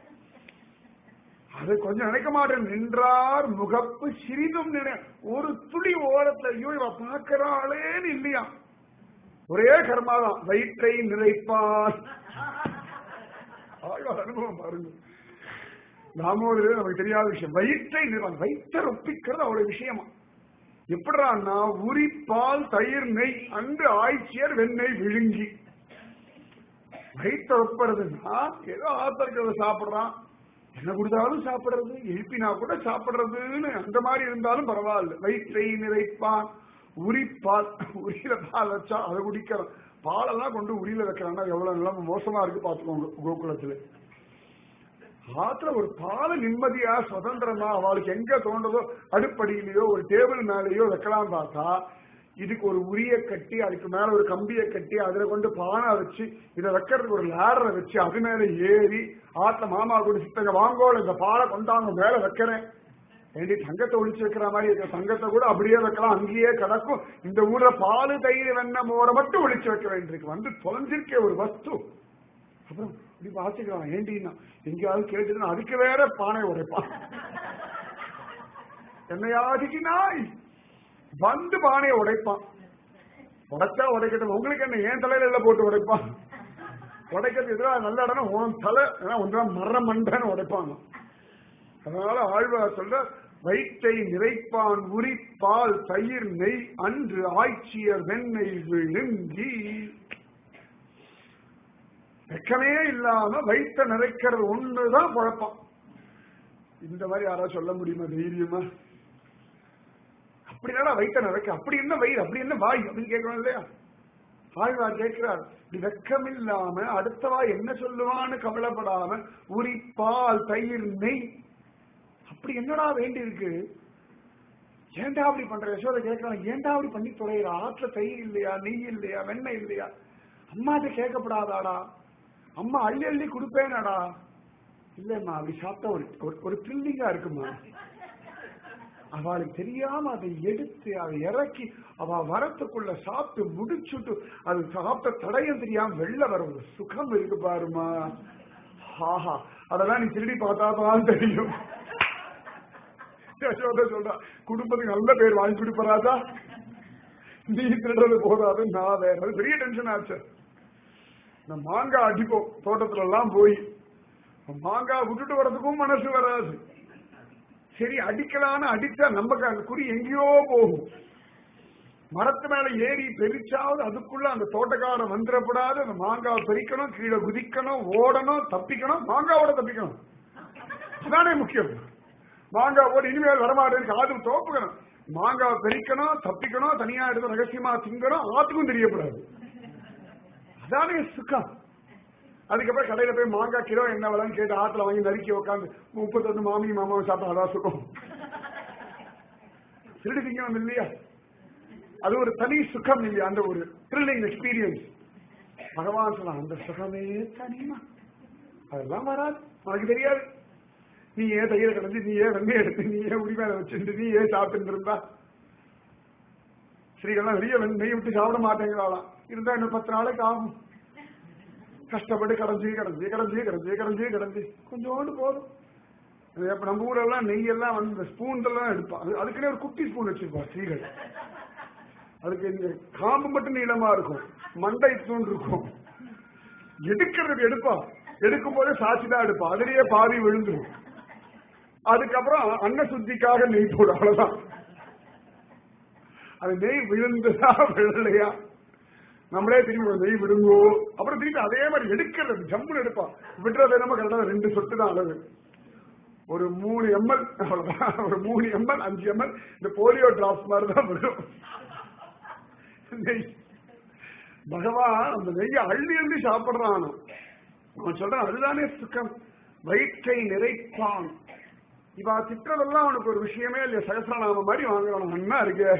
அது கொஞ்சம் நினைக்க மாட்டேன் நின்றார் முகப்பு சிறிதும் நினை ஒரு துளி ஓரத்துல ஐயோ இவ பார்க்கிறாளேன்னு இல்லையா ஒரே கர்மாதான் வயிற்றை நிறைப்பான் ஆழ்வார் அனுபவம் பாருங்க தாமோதரர் நமக்கு தெரியாத விஷயம் வயிற்றை நிறுவனம் வயிற்றை ஒப்பிக்கிறது அவ்வளவு விஷயமா எப்படிறான்னா உரி பால் தயிர் நெய் அன்று ஆய்ச்சியர் வெண்ணெய் விழுங்கி வயிற்றை ஒப்புறதுன்னா ஏதோ ஆத்தர்கள் சாப்பிடுறான் என்ன கொடுத்தாலும் சாப்பிடுறது எழுப்பினா கூட சாப்பிடுறதுன்னு அந்த மாதிரி இருந்தாலும் பரவாயில்ல வயிற்றை நிறைப்பான் உரிப்பால் உரியில பால் வச்சா அதை குடிக்கிறோம் பாலெல்லாம் கொண்டு உரியில வைக்கிறாங்கன்னா எவ்வளவு நிலைமை மோசமா இருக்கு பாத்துக்கோங்க கோகுலத்துல ஆத்துல ஒரு பால நிம்மதியா சுதந்திரமா அவளுக்கு எங்க தோன்றதோ அடுப்படியிலயோ ஒரு டேபிள் மேலேயோ வைக்கலாம் பார்த்தா இதுக்கு ஒரு உரிய கட்டி அதுக்கு மேல ஒரு கம்பியை கட்டி அதுல கொண்டு பானை வச்சு இதை வைக்கிறதுக்கு ஒரு லேடரை வச்சு அது மேல ஏறி ஆத்துல மாமா கூட சித்தங்க வாங்கோல இந்த பாலை கொண்டாங்க மேல வைக்கிறேன் ஏண்டி தங்கத்தை ஒழிச்சு வைக்கிற மாதிரி இருக்கிற தங்கத்தை கூட அப்படியே வைக்கலாம் அங்கேயே கிடக்கும் இந்த ஊர்ல பாலு தயிர் வெண்ண மோரை மட்டும் ஒழிச்சு வைக்க வேண்டியிருக்கு வந்து தொலைஞ்சிருக்கே ஒரு வஸ்து அப்புறம் இப்படி பாத்துக்கலாம் ஏண்டின்னா எங்கேயாவது கேட்டுதுன்னா அதுக்கு வேற பானை உடைப்பான் என்னையாதிக்கு நாய் வந்து பானையை உடைப்பான் உடைச்சா உடைக்கட்டும் உங்களுக்கு என்ன ஏன் தலையில எல்லாம் போட்டு உடைப்பான் உடைக்கிறது எதிராக நல்ல இடம் உன் தலை ஒன்றா மர மண்டன்னு உடைப்பாங்க அதனால ஆழ்வார் சொல்ற வயிற்றை நிறைப்பான் உரி பால் தயிர் நெய் அன்று ஆய்ச்சியர் வெண்ணெய் விழுங்கி வெக்கமே இல்லாம வயிற்ற நிறைக்கிறது ஒண்ணுதான் குழப்பம் இந்த மாதிரி யாராவது சொல்ல முடியுமா தைரியமா அப்படி என்னடா வயிற்ற நிறைக்க அப்படி என்ன வயிறு அப்படி என்ன வாய் அப்படின்னு கேட்கணும் இல்லையா ஆழ்வார் கேட்கிறார் இப்படி வெக்கம் இல்லாம அடுத்தவா என்ன சொல்லுவான்னு கவலைப்படாம உரி பால் தயிர் நெய் அப்படி என்னடா வேண்டி இருக்கு ஏன்டா அப்படி பண்ற யசோதை கேட்கலாம் ஏன்டா அப்படி பண்ணி தொலைகிற ஆற்றுல தயிர் இல்லையா நெய் இல்லையா வெண்ணெய் இல்லையா அம்மாட்ட கேட்கப்படாதாடா அம்மா அள்ளி அள்ளி கொடுப்பேனாடா இல்லம்மா அப்படி சாப்பிட்டா ஒரு ஒரு- ஒரு த்ரில்லிங்கா இருக்குமா அவளுக்கு தெரியாம அதை எடுத்து அதை இறக்கி அவ வரத்துக்குள்ள சாப்பிட்டு முடிச்சுட்டு அது சாப்பிட்ட தடயம் தெரியாம வெளில வர ஒரு சுகம் இருக்கு பாருமா ஆஹா அதெல்லாம் நீ திருடி பார்த்தா தான் தெரியும் யசோதா சொல்றா குடும்பத்துக்கு நல்ல பேர் வாங்கி கொடுப்பறாதா நீ திருடுறது போதாது நான் வேற அது பெரிய டென்ஷன் ஆச்சு இந்த மாங்காய் அடிப்போம் தோட்டத்துல எல்லாம் போய் மாங்காய் விட்டுட்டு வர்றதுக்கும் மனசு வராது சரி அடிக்கலான்னு அடிச்சா நமக்கு அந்த குறி எங்கேயோ போகும் மரத்து மேல ஏறி பெரிச்சாவது அதுக்குள்ள அந்த தோட்டக்காரன் வந்துடப்படாது அந்த மாங்காவை பெரிக்கணும் கீழே குதிக்கணும் ஓடணும் தப்பிக்கணும் மாங்காவோட தப்பிக்கணும் அதானே முக்கியம் மாங்காய் ஓடி இனிமேல் வரமாட்டேன்னு காது தோப்புக்கணும் மாங்காவை பெரிக்கணும் தப்பிக்கணும் தனியா எடுத்து ரகசியமா திங்கணும் ஆத்துக்கும் தெரியக்கூடாது அதானே சுக்கம் அதுக்கப்புறம் கடையில போய் மாங்காய் கிலோ என்ன விலைன்னு கேட்டு ஆத்துல வாங்கி நறுக்கி உட்காந்து முப்பத்தொன்னு மாமி மாமாவும் சாப்பிட்டா அதான் சுகம் திருடி திங்கணும் இல்லையா அது ஒரு தனி சுகம் இல்லையா அந்த ஒரு த்ரில்லிங் எக்ஸ்பீரியன்ஸ் பகவான் சொன்னா அந்த சுகமே தனிமா அதெல்லாம் வராது உனக்கு தெரியாது நீ ஏன் தயிரை கடைஞ்சி நீ ஏன் வெண்ணெய் எடுத்து நீ ஏன் உரிமையில வச்சுட்டு நீ ஏன் சாப்பிட்டு இருந்தா ஸ்ரீகள்லாம் வெளிய வெண்ணெய் நெய் விட்டு சாப்பிட மாட்டேங்கிறாளாம் இருந்தா இன்னும் பத்து நாளைக்கு ஆகும் கஷ்டப்பட்டு கடைஞ்சி கடைஞ்சி கடைஞ்சி கடைஞ்சி கடைஞ்சி கடைஞ்சி கொஞ்சோண்டு போதும் அது அப்ப நம்ம ஊரெல்லாம் நெய் எல்லாம் வந்து இந்த ஸ்பூன் எல்லாம் எடுப்பா அது அதுக்குன்னே ஒரு குட்டி ஸ்பூன் வச்சிருப்பா ஸ்ரீகள் அதுக்கு இந்த காம்பு மட்டும் நீளமா இருக்கும் மண்டை தூண் இருக்கும் எடுக்கிறதுக்கு எடுப்பா எடுக்கும் போதே சாட்சி தான் எடுப்பா அதுலயே பாதி விழுந்துடும் அதுக்கப்புறம் அன்ன சுத்திக்காக நெய் போடும் அவ்வளவுதான் அது நெய் விழுந்துதா விழலையா நம்மளே திரும்பி ஒரு நெய் விடுங்கோ அப்புறம் திருப்பி அதே மாதிரி எடுக்கிறது ஜம்முன்னு எடுப்பா விடுறது நம்ம கரெக்டா ரெண்டு சொட்டு தான் அளவு ஒரு மூணு எம்எல் அவ்வளவுதான் ஒரு மூணு எம்எல் அஞ்சு எம்எல் இந்த போலியோ டிராப்ஸ் மாதிரி தான் விடும் நெய் பகவான் அந்த நெய்யை அள்ளி அள்ளி சாப்பிடுறான் அவன் சொல்றான் அதுதானே சுக்கம் வயிற்றை நிறைப்பான் இவா திட்டதெல்லாம் அவனுக்கு ஒரு விஷயமே இல்லையா சகசிரநாம மாதிரி வாங்குறான் அண்ணா இருக்கு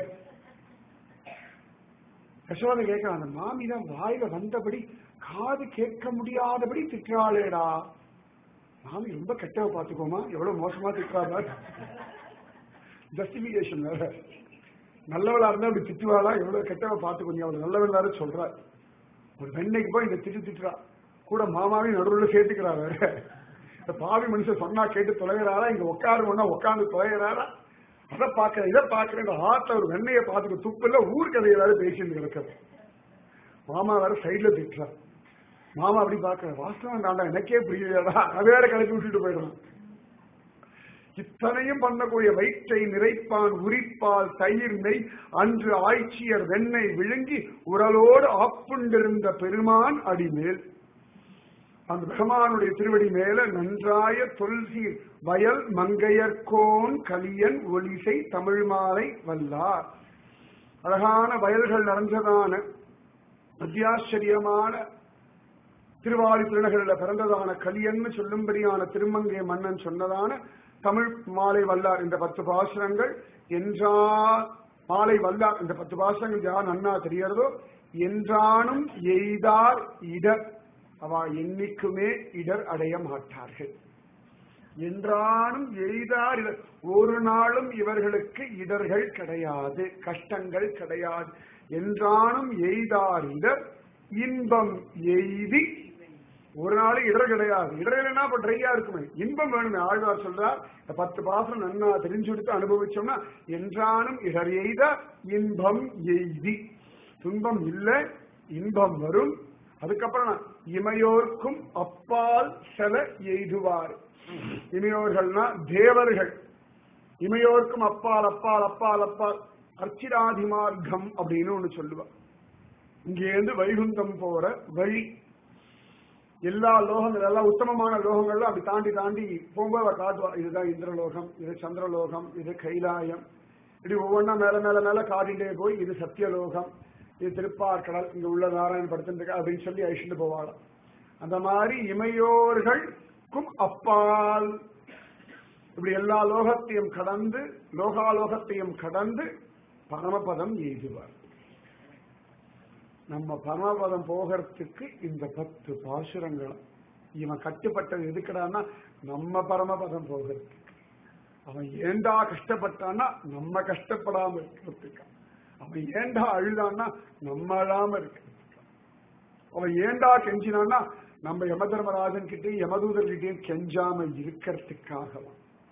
யசோதை கேட்கிறான் அந்த மாமிதான் வாயில வந்தபடி காது கேட்க முடியாதபடி திட்டுறாளேடா மாமி ரொம்ப கெட்டவ பாத்துக்கோமா எவ்வளவு மோசமா திட்டுறாங்க ஜஸ்டிபிகேஷன் வேற நல்லவளா இருந்தா அப்படி திட்டுவாளா எவ்வளவு கெட்டவ பாத்துக்கோங்க அவளை நல்லவன் வேற சொல்றா ஒரு வெண்ணைக்கு போய் இந்த திட்டு திட்டுறா கூட மாமாவையும் நடுவில் சேர்த்துக்கிறா வேற இந்த பாவி மனுஷன் சொன்னா கேட்டு தொலைகிறாரா இங்க உட்காருவோம்னா உட்காந்து தொலைகிறாரா அதை பாக்குறேன் இதை பாக்குறேன் இந்த ஆத்துல ஒரு வெண்ணையை பார்த்துட்டு துப்பு இல்ல ஊர் கதையை வேற பேசிட்டு கிடக்குது மாமா வேற சைடுல திட்டுறா மாமா அப்படி பாக்குற வாஸ்தவம் தாண்டா எனக்கே புரியலடா அது வேற கிளப்பி விட்டுட்டு போயிடுறான் இத்தனையும் பண்ணக்கூடிய வயிற்றை நிறைப்பான் உரிப்பால் தயிர் நெய் அன்று ஆய்ச்சியர் வெண்ணெய் விழுங்கி உரலோடு ஆப்புண்டிருந்த பெருமான் அடிமேல் அந்த பெருமானுடைய திருவடி மேல நன்றாய தொல்சீர் வயல் மங்கையர்கோன் கலியன் ஒலிசை தமிழ் மாலை வல்லார் அழகான வயல்கள் நிறைஞ்சதான அத்தியாச்சரியமான திருவாளி திருநகரில் பிறந்ததான கலியன்னு சொல்லும்படியான திருமங்கை மன்னன் சொன்னதான தமிழ் மாலை வல்லார் இந்த பத்து பாசுரங்கள் என்றா மாலை வல்லார் இந்த பத்து பாசுரங்கள் யார் நன்னா தெரியறதோ என்றானும் எய்தார் இடர் அவ என்னைக்குமே இடர் அடைய மாட்டார்கள் என்றானும் எய்தார் இடர் ஒரு நாளும் இவர்களுக்கு இடர்கள் கிடையாது கஷ்டங்கள் கிடையாது என்றானும் எய்தார் இடர் இன்பம் எய்தி ஒரு நாள் இடர் கிடையாது இடர் இல்லைன்னா அப்ப ட்ரையா இருக்குமே இன்பம் வேணுமே ஆழ்வார் சொல்றார் இந்த பத்து பாசம் நன்னா தெரிஞ்சு கொடுத்து அனுபவிச்சோம்னா என்றானும் இடர் எய்த இன்பம் எய்தி துன்பம் இல்லை இன்பம் வரும் அதுக்கப்புறம் நான் இமையோர்க்கும் அப்பால் செல எய்துவார் இமையோர்கள்னா தேவர்கள் இமையோர்க்கும் அப்பால் அப்பால் அப்பால் அப்பால் அர்ச்சிராதி மார்க்கம் அப்படின்னு ஒண்ணு சொல்லுவார் இங்கேருந்து வைகுந்தம் போற வழி எல்லா லோகங்கள் எல்லாம் உத்தமமான லோகங்கள்லாம் அப்படி தாண்டி தாண்டி போகும்போது அவர் காட்டுவா இதுதான் இந்திரலோகம் இது சந்திரலோகம் இது கைலாயம் இப்படி ஒவ்வொன்றா மேல மேல மேல காட்டிட்டே போய் இது சத்தியலோகம் இது திருப்பார்கடல் இங்க உள்ள நாராயண படுத்துட்டு அப்படின்னு சொல்லி அழிச்சுட்டு போவாளாம் அந்த மாதிரி இமையோர்களுக்கும் அப்பால் இப்படி எல்லா லோகத்தையும் கடந்து லோகாலோகத்தையும் கடந்து பரமபதம் எய்துவார் நம்ம பரமபதம் போகிறதுக்கு இந்த பத்து பாசுரங்கள் இவன் கட்டுப்பட்டது எதுக்கடான்னா நம்ம பரமபதம் போகிறதுக்கு அவன் ஏண்டா கஷ்டப்பட்டான்னா நம்ம கஷ்டப்படாம இருக்கிறதுக்கு அவன் ஏண்டா அழுதான்னா நம்ம அழாம இருக்கிறதுக்கு அவன் ஏண்டா கெஞ்சினான்னா நம்ம யம தர்மராஜன் கிட்டயும் யமதூதர் கிட்டயும் கெஞ்சாம இருக்கிறதுக்காகவன்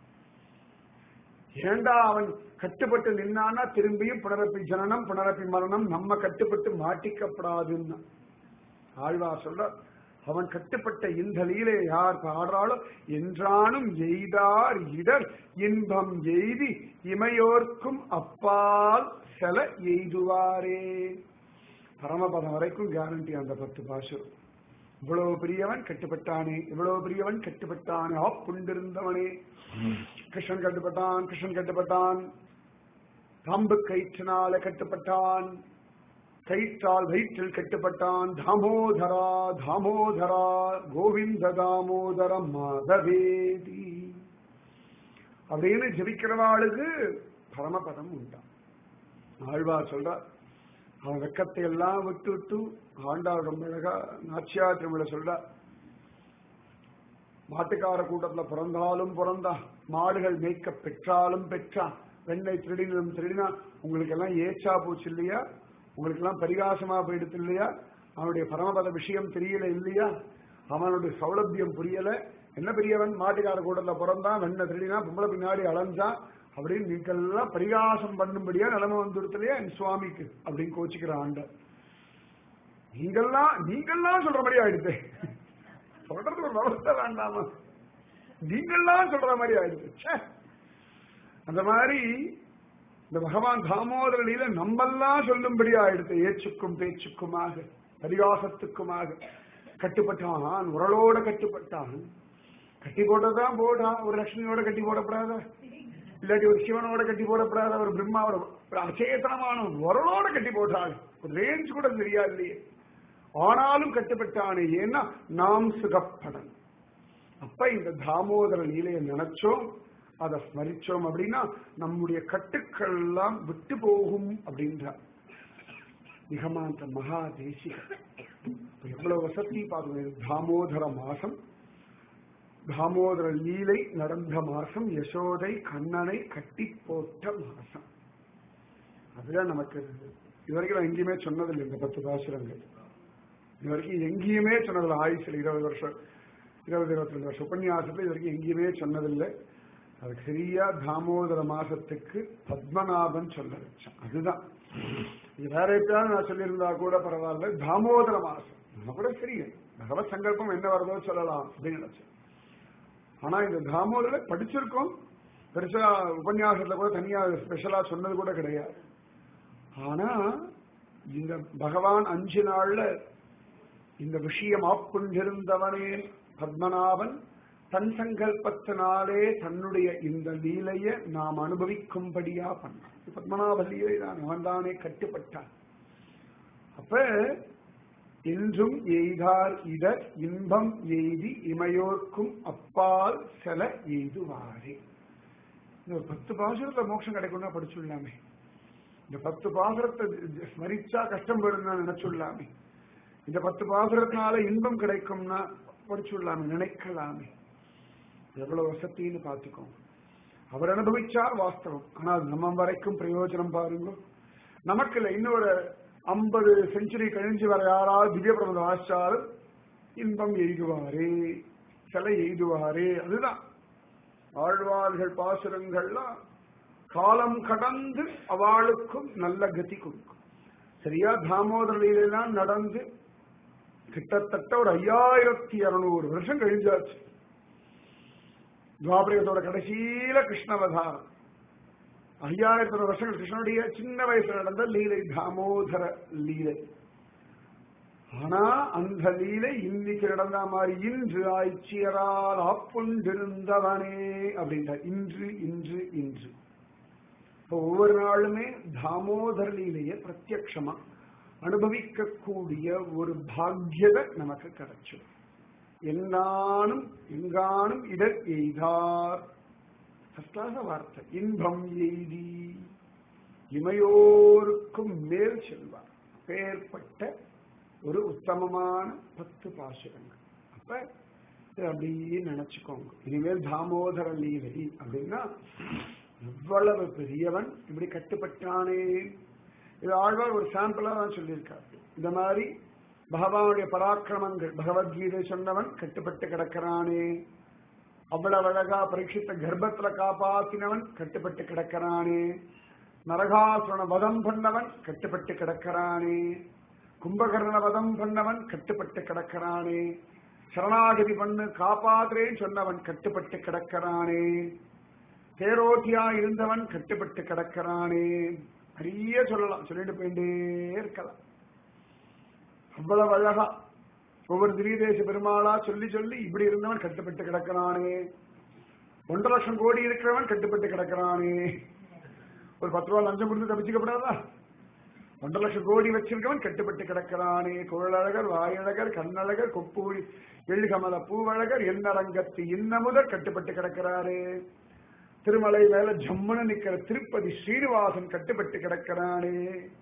ஏண்டா அவன் கட்டுப்பட்டு நின்னான்னா திரும்பியும் புனரப்பி ஜனனம் புனரப்பி மரணம் நம்ம கட்டுப்பட்டு மாட்டிக்கப்படாதுன்னு ஆழ்வா சொல்ற அவன் கட்டுப்பட்ட இந்த லீலை யார் பாடுறாளோ என்றானும் எய்தார் இடர் இன்பம் எய்தி இமையோர்க்கும் அப்பால் செல எய்துவாரே பரமபதம் வரைக்கும் கேரண்டி அந்த பத்து பாசுரம் இவ்வளவு பெரியவன் கட்டுப்பட்டானே இவ்வளவு பெரியவன் கட்டுப்பட்டானே ஆ புண்டிருந்தவனே கிருஷ்ணன் கட்டுப்பட்டான் கிருஷ்ணன் கட்டுப்பட்டான் பாம்பு கயிற்றினால கட்டுப்பட்டான் கயிற்றால் வயிற்றில் கட்டுப்பட்டான் தாமோதரா தாமோதரா கோவிந்த தாமோதர மாதவேதி அப்படின்னு ஜபிக்கிறவாளுக்கு பரமபதம் உண்டான் ஆழ்வார் சொல்றார் அவன் வெக்கத்தை எல்லாம் விட்டு விட்டு ஆண்டாள் ரொம்ப அழகா நாச்சியா திருமலை சொல்றார் மாட்டுக்கார கூட்டத்துல பிறந்தாலும் பிறந்தா மாடுகள் மேய்க்க பெற்றாலும் பெற்றான் வெண்ணெய் திருடினும் திருடினா உங்களுக்கு எல்லாம் ஏச்சா போச்சு இல்லையா உங்களுக்கு எல்லாம் பரிகாசமா போயிடுது இல்லையா அவனுடைய பரமபத விஷயம் தெரியல இல்லையா அவனுடைய சௌலபியம் புரியல என்ன பெரியவன் மாட்டுக்கார கூட்டத்துல பிறந்தான் வெண்ணெய் திருடினா பொம்பளை பின்னாடி அலைஞ்சான் அப்படின்னு நீங்கெல்லாம் பரிகாசம் பண்ணும்படியா நிலைமை வந்துடுத்து இல்லையா என் சுவாமிக்கு அப்படின்னு கோச்சிக்கிற ஆண்டர் நீங்கெல்லாம் நீங்கெல்லாம் சொல்றபடி ஆயிடுது சொல்றது ஒரு விவசாய வேண்டாமா நீங்கெல்லாம் சொல்ற மாதிரி ஆயிடுது ச்சே. அந்த மாதிரி இந்த பகவான் தாமோதரனில நம்மெல்லாம் சொல்லும்படி ஆயிடுது ஏச்சுக்கும் பேச்சுக்குமாக பரிகாசத்துக்குமாக கட்டுப்பட்டான் உரலோட கட்டுப்பட்டான் கட்டி போட்டதான் போடான் ஒரு லட்சுமியோட கட்டி போடப்படாதா இல்லாட்டி ஒரு சிவனோட கட்டி போடப்படாத ஒரு பிரம்மாவோட ஒரு அச்சேதனமான ஒரு உரலோட கட்டி போட்டாள் ஒரு ரேஞ்ச் கூட தெரியாது இல்லையே ஆனாலும் கட்டுப்பட்டானே ஏன்னா நாம் சுகப்படன் அப்ப இந்த தாமோதர லீலையை நினைச்சோம் அதை ஸ்மரிச்சோம் அப்படின்னா நம்முடைய கட்டுக்கள் எல்லாம் விட்டு போகும் அப்படின்றார் நிகமாந்த மகா தேசிக இப்ப எவ்வளவு வசதி பார்க்கணும் தாமோதர மாசம் தாமோதர லீலை நடந்த மாசம் யசோதை கண்ணனை கட்டி போட்ட மாசம் அதுதான் நமக்கு இதுவரைக்கும் நான் எங்கேயுமே சொன்னதில்லை இந்த பத்து பாசுரங்கள் இது வரைக்கும் எங்கேயுமே சொன்னதில்லை ஆயுசில் இருபது வருஷம் இருபது இருபத்தி ரெண்டு வருஷம் உபன்யாசத்துல இது வரைக்கும் எங்கேயுமே சொன்னதில்லை அதுக்கு சரியா தாமோதர மாசத்துக்கு பத்மநாபன் சொல்ல வச்சேன் அதுதான் இது வேற எப்பயாவது நான் சொல்லியிருந்தா கூட பரவாயில்ல தாமோதர மாசம் நம்ம கூட சரி பகவத் சங்கல்பம் என்ன வருதோ சொல்லலாம் அப்படின்னு நினைச்சேன் ஆனா இந்த தாமோதர படிச்சிருக்கோம் பெருசா உபன்யாசத்துல கூட தனியா ஸ்பெஷலா சொன்னது கூட கிடையாது ஆனா இந்த பகவான் அஞ்சு நாள்ல இந்த விஷயம் ஆப்புண்டிருந்தவனே பத்மநாபன் தன் சங்கல்பத்தினாலே தன்னுடைய இந்த லீலைய நாம் அனுபவிக்கும்படியா பண்ணான் பத்மநாப லீலை தான் அவன் தானே கட்டுப்பட்டான் அப்ப என்றும் எய்தார் இதர் இன்பம் எய்தி இமையோர்க்கும் அப்பால் செல எய்துவாரே இந்த ஒரு பத்து பாசுரத்துல மோட்சம் கிடைக்கும்னா படிச்சுடலாமே இந்த பத்து பாசுரத்தை ஸ்மரிச்சா கஷ்டம் போயிடும்னா நினைச்சுடலாமே இந்த பத்து பாசுரத்தினால இன்பம் கிடைக்கும்னா படிச்சுடலாமே நினைக்கலாமே எவ்வளவு வசத்தின்னு பார்த்துக்கோங்க அவர் அனுபவிச்சார் வாஸ்தவம் ஆனால் நம்ம வரைக்கும் பிரயோஜனம் பாருங்க நமக்கு இல்லை இன்னொரு ஐம்பது செஞ்சுரி கழிஞ்சு வர யாராவது திவ்ய பிரபந்தம் வாசிச்சாலும் இன்பம் எய்துவாரே சிலை எய்துவாரே அதுதான் ஆழ்வார்கள் பாசுரங்கள்லாம் காலம் கடந்து அவளுக்கும் நல்ல கதி கொடுக்கும் சரியா தாமோதரையிலாம் நடந்து கிட்டத்தட்ட ஒரு ஐயாயிரத்தி இருநூறு வருஷம் கழிஞ்சாச்சு துவாபரகத்தோட கடைசியில கிருஷ்ணவதாரம் ஐயாயிரத்தி வருஷங்கள் கிருஷ்ணனுடைய சின்ன வயசுல நடந்த லீலை தாமோதர லீலை ஆனா அந்த லீலை இன்னைக்கு நடந்த மாதிரி இன்று ஆய்ச்சியரால் ஆப்புண்டிருந்தவனே அப்படின்றார் இன்று இன்று இன்று இப்போ ஒவ்வொரு நாளுமே தாமோதர லீலையை பிரத்யக்ஷமா அனுபவிக்கக்கூடிய ஒரு பாக்கியதை நமக்கு கிடைச்சது என்னானும் எங்கானும் இடர் எய்தார் ஃபர்ஸ்டாக வார்த்தை இன்பம் எய்தி இமையோருக்கும் மேல் செல்வார் பேர்பட்ட ஒரு உத்தமமான பத்து பாசுரங்கள் அப்ப இதை அப்படியே நினைச்சுக்கோங்க இனிமேல் தாமோதர லீலை அப்படின்னா எவ்வளவு பெரியவன் இப்படி கட்டுப்பட்டானே இது ஆழ்வார் ஒரு சாம்பிளா தான் சொல்லியிருக்காரு இந்த மாதிரி பகவானுடைய பராக்கிரமங்கள் பகவத்கீதை சொன்னவன் கட்டுப்பட்டு கிடக்கிறானே அவ்வளவு அழகா பரீட்சித்த கர்ப்பத்துல காப்பாத்தினவன் கட்டுப்பட்டு கிடக்கிறானே நரகாசுரன வதம் பண்ணவன் கட்டுப்பட்டு கிடக்கிறானே கும்பகர்ண வதம் பண்ணவன் கட்டுப்பட்டு கிடக்கிறானே சரணாகதி பண்ணு காப்பாத்துறேன்னு சொன்னவன் கட்டுப்பட்டு கிடக்கிறானே தேரோட்டியா இருந்தவன் கட்டுப்பட்டு கிடக்கிறானே நிறைய சொல்லலாம் சொல்லிட்டு போயிட்டே இருக்கலாம் அவ்வளவு அழகா ஒவ்வொரு திரியதேச பெருமாளா சொல்லி சொல்லி இப்படி இருந்தவன் கட்டுப்பட்டு கிடக்கிறானே ஒன்றரை லட்சம் கோடி இருக்கிறவன் கட்டுப்பட்டு கிடக்கிறானே ஒரு பத்து ரூபா லஞ்சம் கொடுத்து தப்பிச்சுக்கப்படாதா ஒன்றரை லட்சம் கோடி வச்சிருக்கவன் கட்டுப்பட்டு கிடக்கிறானே குழலழகர் வாயழகர் கண்ணழகர் கொப்பூழி வெள்ளிகமல பூவழகர் என்னரங்கத்து இன்னமுதர் கட்டுப்பட்டு கிடக்கிறாரே திருமலை மேல ஜம்முன்னு நிக்கிற திருப்பதி ஸ்ரீனிவாசன் கட்டுப்பட்டு கிடக்கிறானே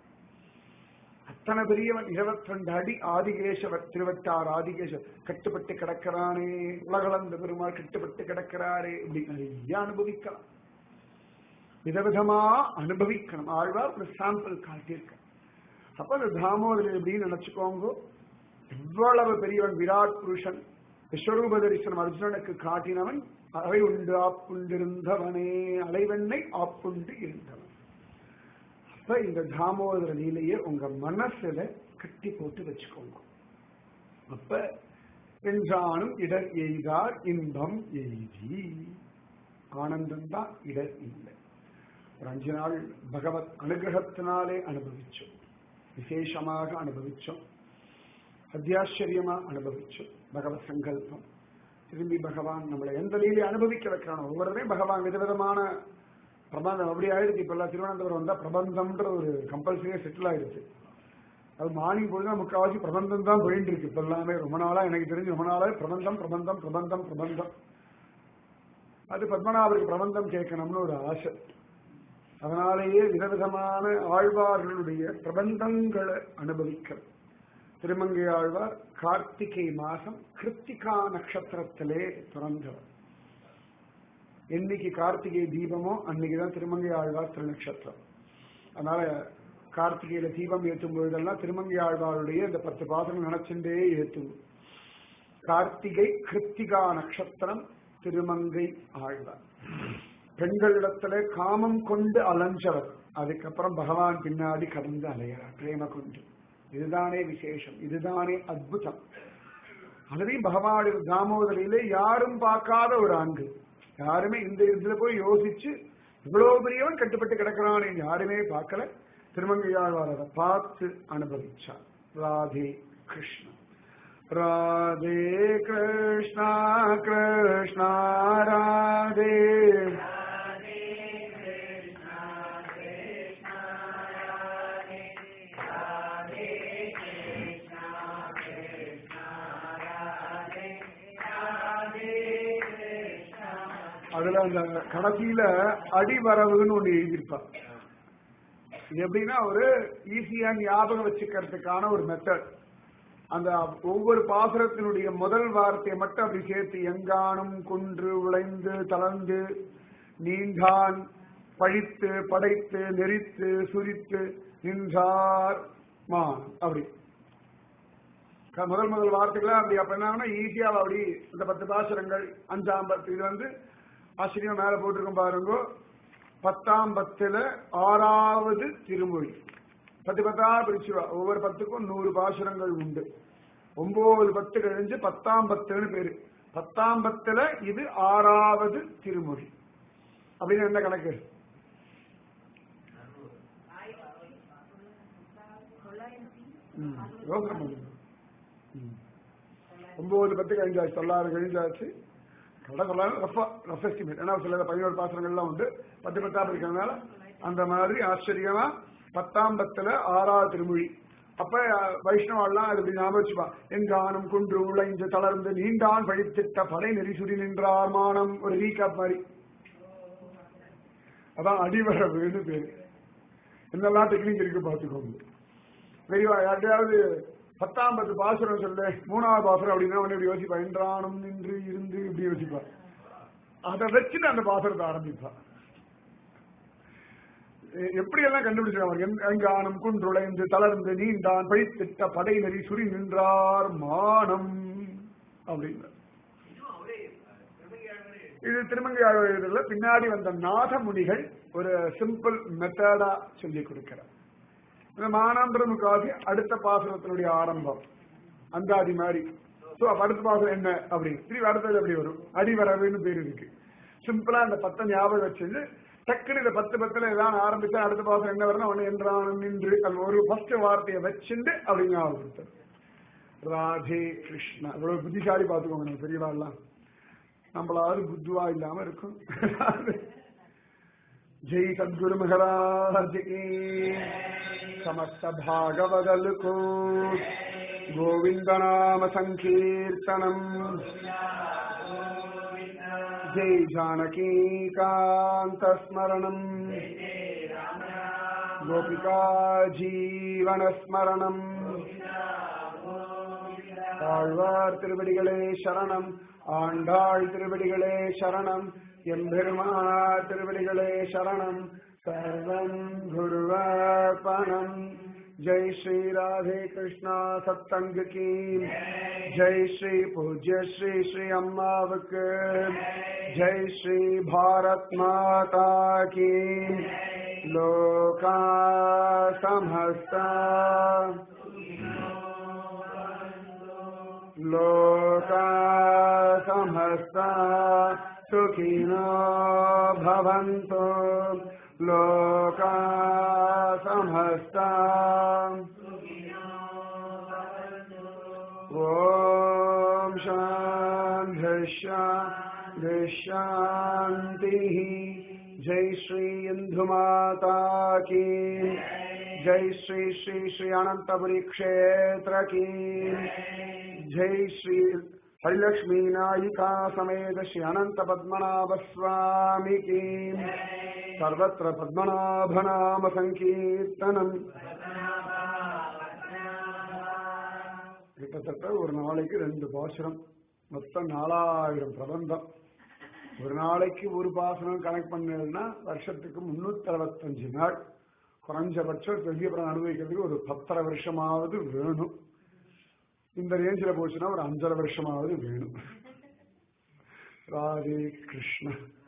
அத்தனை பெரியவன் இருபத்தி ரெண்டு அடி ஆதிகேசவர் திருவட்டார் ஆதிகேசவர் கட்டுப்பட்டு கிடக்கிறானே உலகளந்த பெருமாள் கட்டுப்பட்டு கிடக்கிறாரே இப்படி நிறைய அனுபவிக்கலாம் விதவிதமா அனுபவிக்கணும் ஆழ்வார் ஒரு சாம்பிள் காட்டியிருக்க அப்ப அந்த தாமோதரன் எப்படின்னு நினைச்சுக்கோங்க எவ்வளவு பெரியவன் விராட் புருஷன் விஸ்வரூப தரிசனம் அர்ஜுனனுக்கு காட்டினவன் அவை உண்டு ஆப்புண்டிருந்தவனே அலைவெண்ணை ஆப்புண்டு இருந்தவன் அப்ப இந்த தாமோதர லீலையை உங்க மனசுல கட்டி போட்டு வச்சுக்கோங்க அப்ப என்றானும் இடர் எய்தார் இன்பம் எய்தி ஆனந்தம் தான் இடர் இல்லை ஒரு அஞ்சு நாள் பகவத் அனுகிரகத்தினாலே அனுபவிச்சோம் விசேஷமாக அனுபவிச்சோம் அத்தியாச்சரியமா அனுபவிச்சோம் பகவத் சங்கல்பம் திரும்பி பகவான் நம்மளை எந்த லீலை அனுபவிக்க வைக்கிறானோ ஒவ்வொருவரையும் பகவான் விதவிதமான பிரபந்தம் அப்படி ஆயிடுச்சு இப்ப எல்லாம் திருவனந்தபுரம் வந்தா பிரபந்தம்ன்ற ஒரு கம்பல்சரியா செட்டில் ஆயிடுச்சு அது மார்னிங் பொழுது முக்கால்வாசி பிரபந்தம் தான் போயிட்டு இருக்கு இப்ப எல்லாமே ரொம்ப நாளா எனக்கு தெரிஞ்சு ரொம்ப நாளா பிரபந்தம் பிரபந்தம் பிரபந்தம் பிரபந்தம் அது பத்மநாபருக்கு பிரபந்தம் கேட்கணும்னு ஒரு ஆசை அதனாலேயே விதவிதமான ஆழ்வார்களுடைய பிரபந்தங்களை அனுபவிக்க திருமங்கை ஆழ்வார் கார்த்திகை மாசம் கிருத்திகா நட்சத்திரத்திலே பிறந்தவர் என்னைக்கு கார்த்திகை தீபமோ அன்னைக்குதான் திருமங்கை ஆழ்வார் திருநட்சத்திரம் அதனால கார்த்திகையில தீபம் ஏற்றும் பொழுதெல்லாம் திருமங்கை ஆழ்வாருடைய இந்த பத்து பாசனம் நினைச்சுட்டே ஏற்றும் கார்த்திகை கிருத்திகா நட்சத்திரம் திருமங்கை ஆழ்வார் பெண்களிடத்துல காமம் கொண்டு அலைஞ்சவர் அதுக்கப்புறம் பகவான் பின்னாடி கடந்து அலைகிறார் பிரேம கொண்டு இதுதானே விசேஷம் இதுதானே அத்புதம் அதுலயும் பகவான் தாமோதரியிலே யாரும் பார்க்காத ஒரு ஆண்டு யாருமே இந்த இதுல போய் யோசிச்சு இவ்வளவு பெரியவன் கட்டுப்பட்டு கிடக்கிறான் யாருமே பார்க்கல திருமங்கையாழ்வார் அதை பார்த்து அனுபவிச்சார் ராதே கிருஷ்ணா ராதே கிருஷ்ணா கிருஷ்ணா ராதே அதுல அந்த கடைசியில அடிவரவுன்னு ஒண்ணு எழுதியிருப்பா இது எப்படின்னா ஒரு ஈஸியா ஞாபகம் வச்சுக்கிறதுக்கான ஒரு மெத்தட் அந்த ஒவ்வொரு பாசுரத்தினுடைய முதல் வார்த்தையை மட்டும் அப்படி சேர்த்து எங்கானும் குன்று உழைந்து தளர்ந்து நீண்டான் பழித்து படைத்து நெறித்து சுரித்து நின்றார் மான் அப்படி க- முதல் முதல் வார்த்தைகளை அப்படி அப்ப என்ன ஈஸியா அப்படி இந்த பத்து பாசுரங்கள் அஞ்சாம் பத்து இது வந்து ஆச்சரியம் மேல போட்டிருக்கும் பாருங்க பத்தாம் பத்துல ஆறாவது திருமொழி பத்து பத்தா பிரிச்சுவா ஒவ்வொரு பத்துக்கும் நூறு பாசுரங்கள் உண்டு ஒன்பது பத்து கழிஞ்சு பத்தாம் பத்துன்னு பேரு பத்தாம் பத்துல இது ஆறாவது திருமொழி அப்படின்னு என்ன கணக்கு ம், யோசனை பண்ணுங்க ம். ஒன்பது பத்து கழிஞ்சாச்சு தொள்ளாயிரம் கழிஞ்சாச்சு கடை சொல்லாலும் ரஃபா ரஃப் எஸ்டிமேட் ஏன்னா சில பதினோரு பாத்திரங்கள்லாம் உண்டு பத்து பத்தா இருக்கிறதுனால அந்த மாதிரி ஆச்சரியமா பத்தாம் பத்துல ஆறாவது திருமொழி அப்ப அஹ், வைஷ்ணவெல்லாம் அது இப்படி ஞாபகம் வச்சுப்பா எங்கானம் குன்று உழைந்து தளர்ந்து நீண்டான் பழித்திட்ட படை நெறிசுடி நின்றார் மானம் ஒரு ரீகாப் மாதிரி அதான் அடிவரவுன்னு பேரு என்னெல்லாம் டெக்னிக் இருக்கு பார்த்துக்கோங்க பெரியவா யார்ட்டையாவது பத்தாம் பத்து பாசுரம் சொல்லு மூணாவது பாசுரம் அப்படின்னா அவன் இப்படி யோசிப்பா என்றானும் நின்று இருந்து இப்படி யோசிப்பா அதை வச்சுட்டு அந்த பாசுரத்தை ஆரம்பிப்பா எ- எப்படியெல்லாம் கண்டுபிடிச்சிருக்காங்க எங்கானம் குன்றுளைந்து தளர்ந்து நீண்டான் பழித்திட்ட படை நெறி சுரி நின்றார் மானம் அப்படின்னு இது திருமங்கையார் எழுதுல பின்னாடி வந்த நாதமுனிகள் ஒரு சிம்பிள் மெத்தடா சொல்லி கொடுக்கிறார் இந்த மானாந்திரமுக்காக அடுத்த பாசுரத்தினுடைய ஆரம்பம் அந்தாதி மாதிரி சோ அப்ப அடுத்த பாசுரம் என்ன அப்படி திரும்பி அடுத்தது எப்படி வரும் அடிவரவுன்னு பேர் இருக்கு சிம்பிளா அந்த பத்தை ஞாபகம் வச்சுட்டு டக்குனு இந்த பத்து பத்துல ஏதாவது ஆரம்பிச்சா அடுத்த பாசுரம் என்ன வரணும் ஒன்னு என்றானும் நின்று அது ஒரு ஃபர்ஸ்ட் வார்த்தையை வச்சுண்டு அப்படி ஞாபகம் ராதே கிருஷ்ணா இவ்வளவு புத்திசாலி பாத்துக்கோங்க நம்ம பெரியவா எல்லாம் நம்மளாவது புத்துவா இல்லாம இருக்கும் जय सद्गुरु महाराज की समस्त भागवदल को गोविंद नाम संकीर्तनम जय जानकी कांत स्मरणम गोपिका जीवन स्मरणम ஆழ்வார் திருவடிகளே சரணம் ஆண்டாள் திருவடிகளே சரணம் எம்பெருமானார் திருவடிகளே சரணம் சர்வம் குருவார்ப்பணம் जय श्री राधे कृष्णा सत्संग की जय श्री पूज्य श्री श्री अम्मावक जय श्री भारत माता की लोका समस्ता लोका समस्ता सुखिनो भवन्तु लोका समस्ता ॐ शान्तिः जय श्री इन्दुमाता की जय श्री श्री श्री अनंतपुरी क्षेत्र की जय श्री हरिलक्ष्मी नायिका समेत श्री अनंत पद्मनाभ स्वामी की सर्वत्र पद्मनाभ नाम संकीर्तनम கிட்டத்தட்ட ஒரு நாளைக்கு ரெண்டு பாசுரம் மொத்தம் நாலாயிரம் பிரபந்தம் ஒரு நாளைக்கு ஒரு பாசனம் கனெக்ட் பண்ணதுன்னா வருஷத்துக்கு முன்னூத்தி அறுபத்தஞ்சு நாள் குறைஞ்சபட்சம் பெரிய படம் அனுபவிக்கிறதுக்கு ஒரு பத்தரை வருஷமாவது வேணும் இந்த ரேஞ்சில் போச்சுன்னா ஒரு அஞ்சரை வருஷமாவது வேணும் ராதே கிருஷ்ண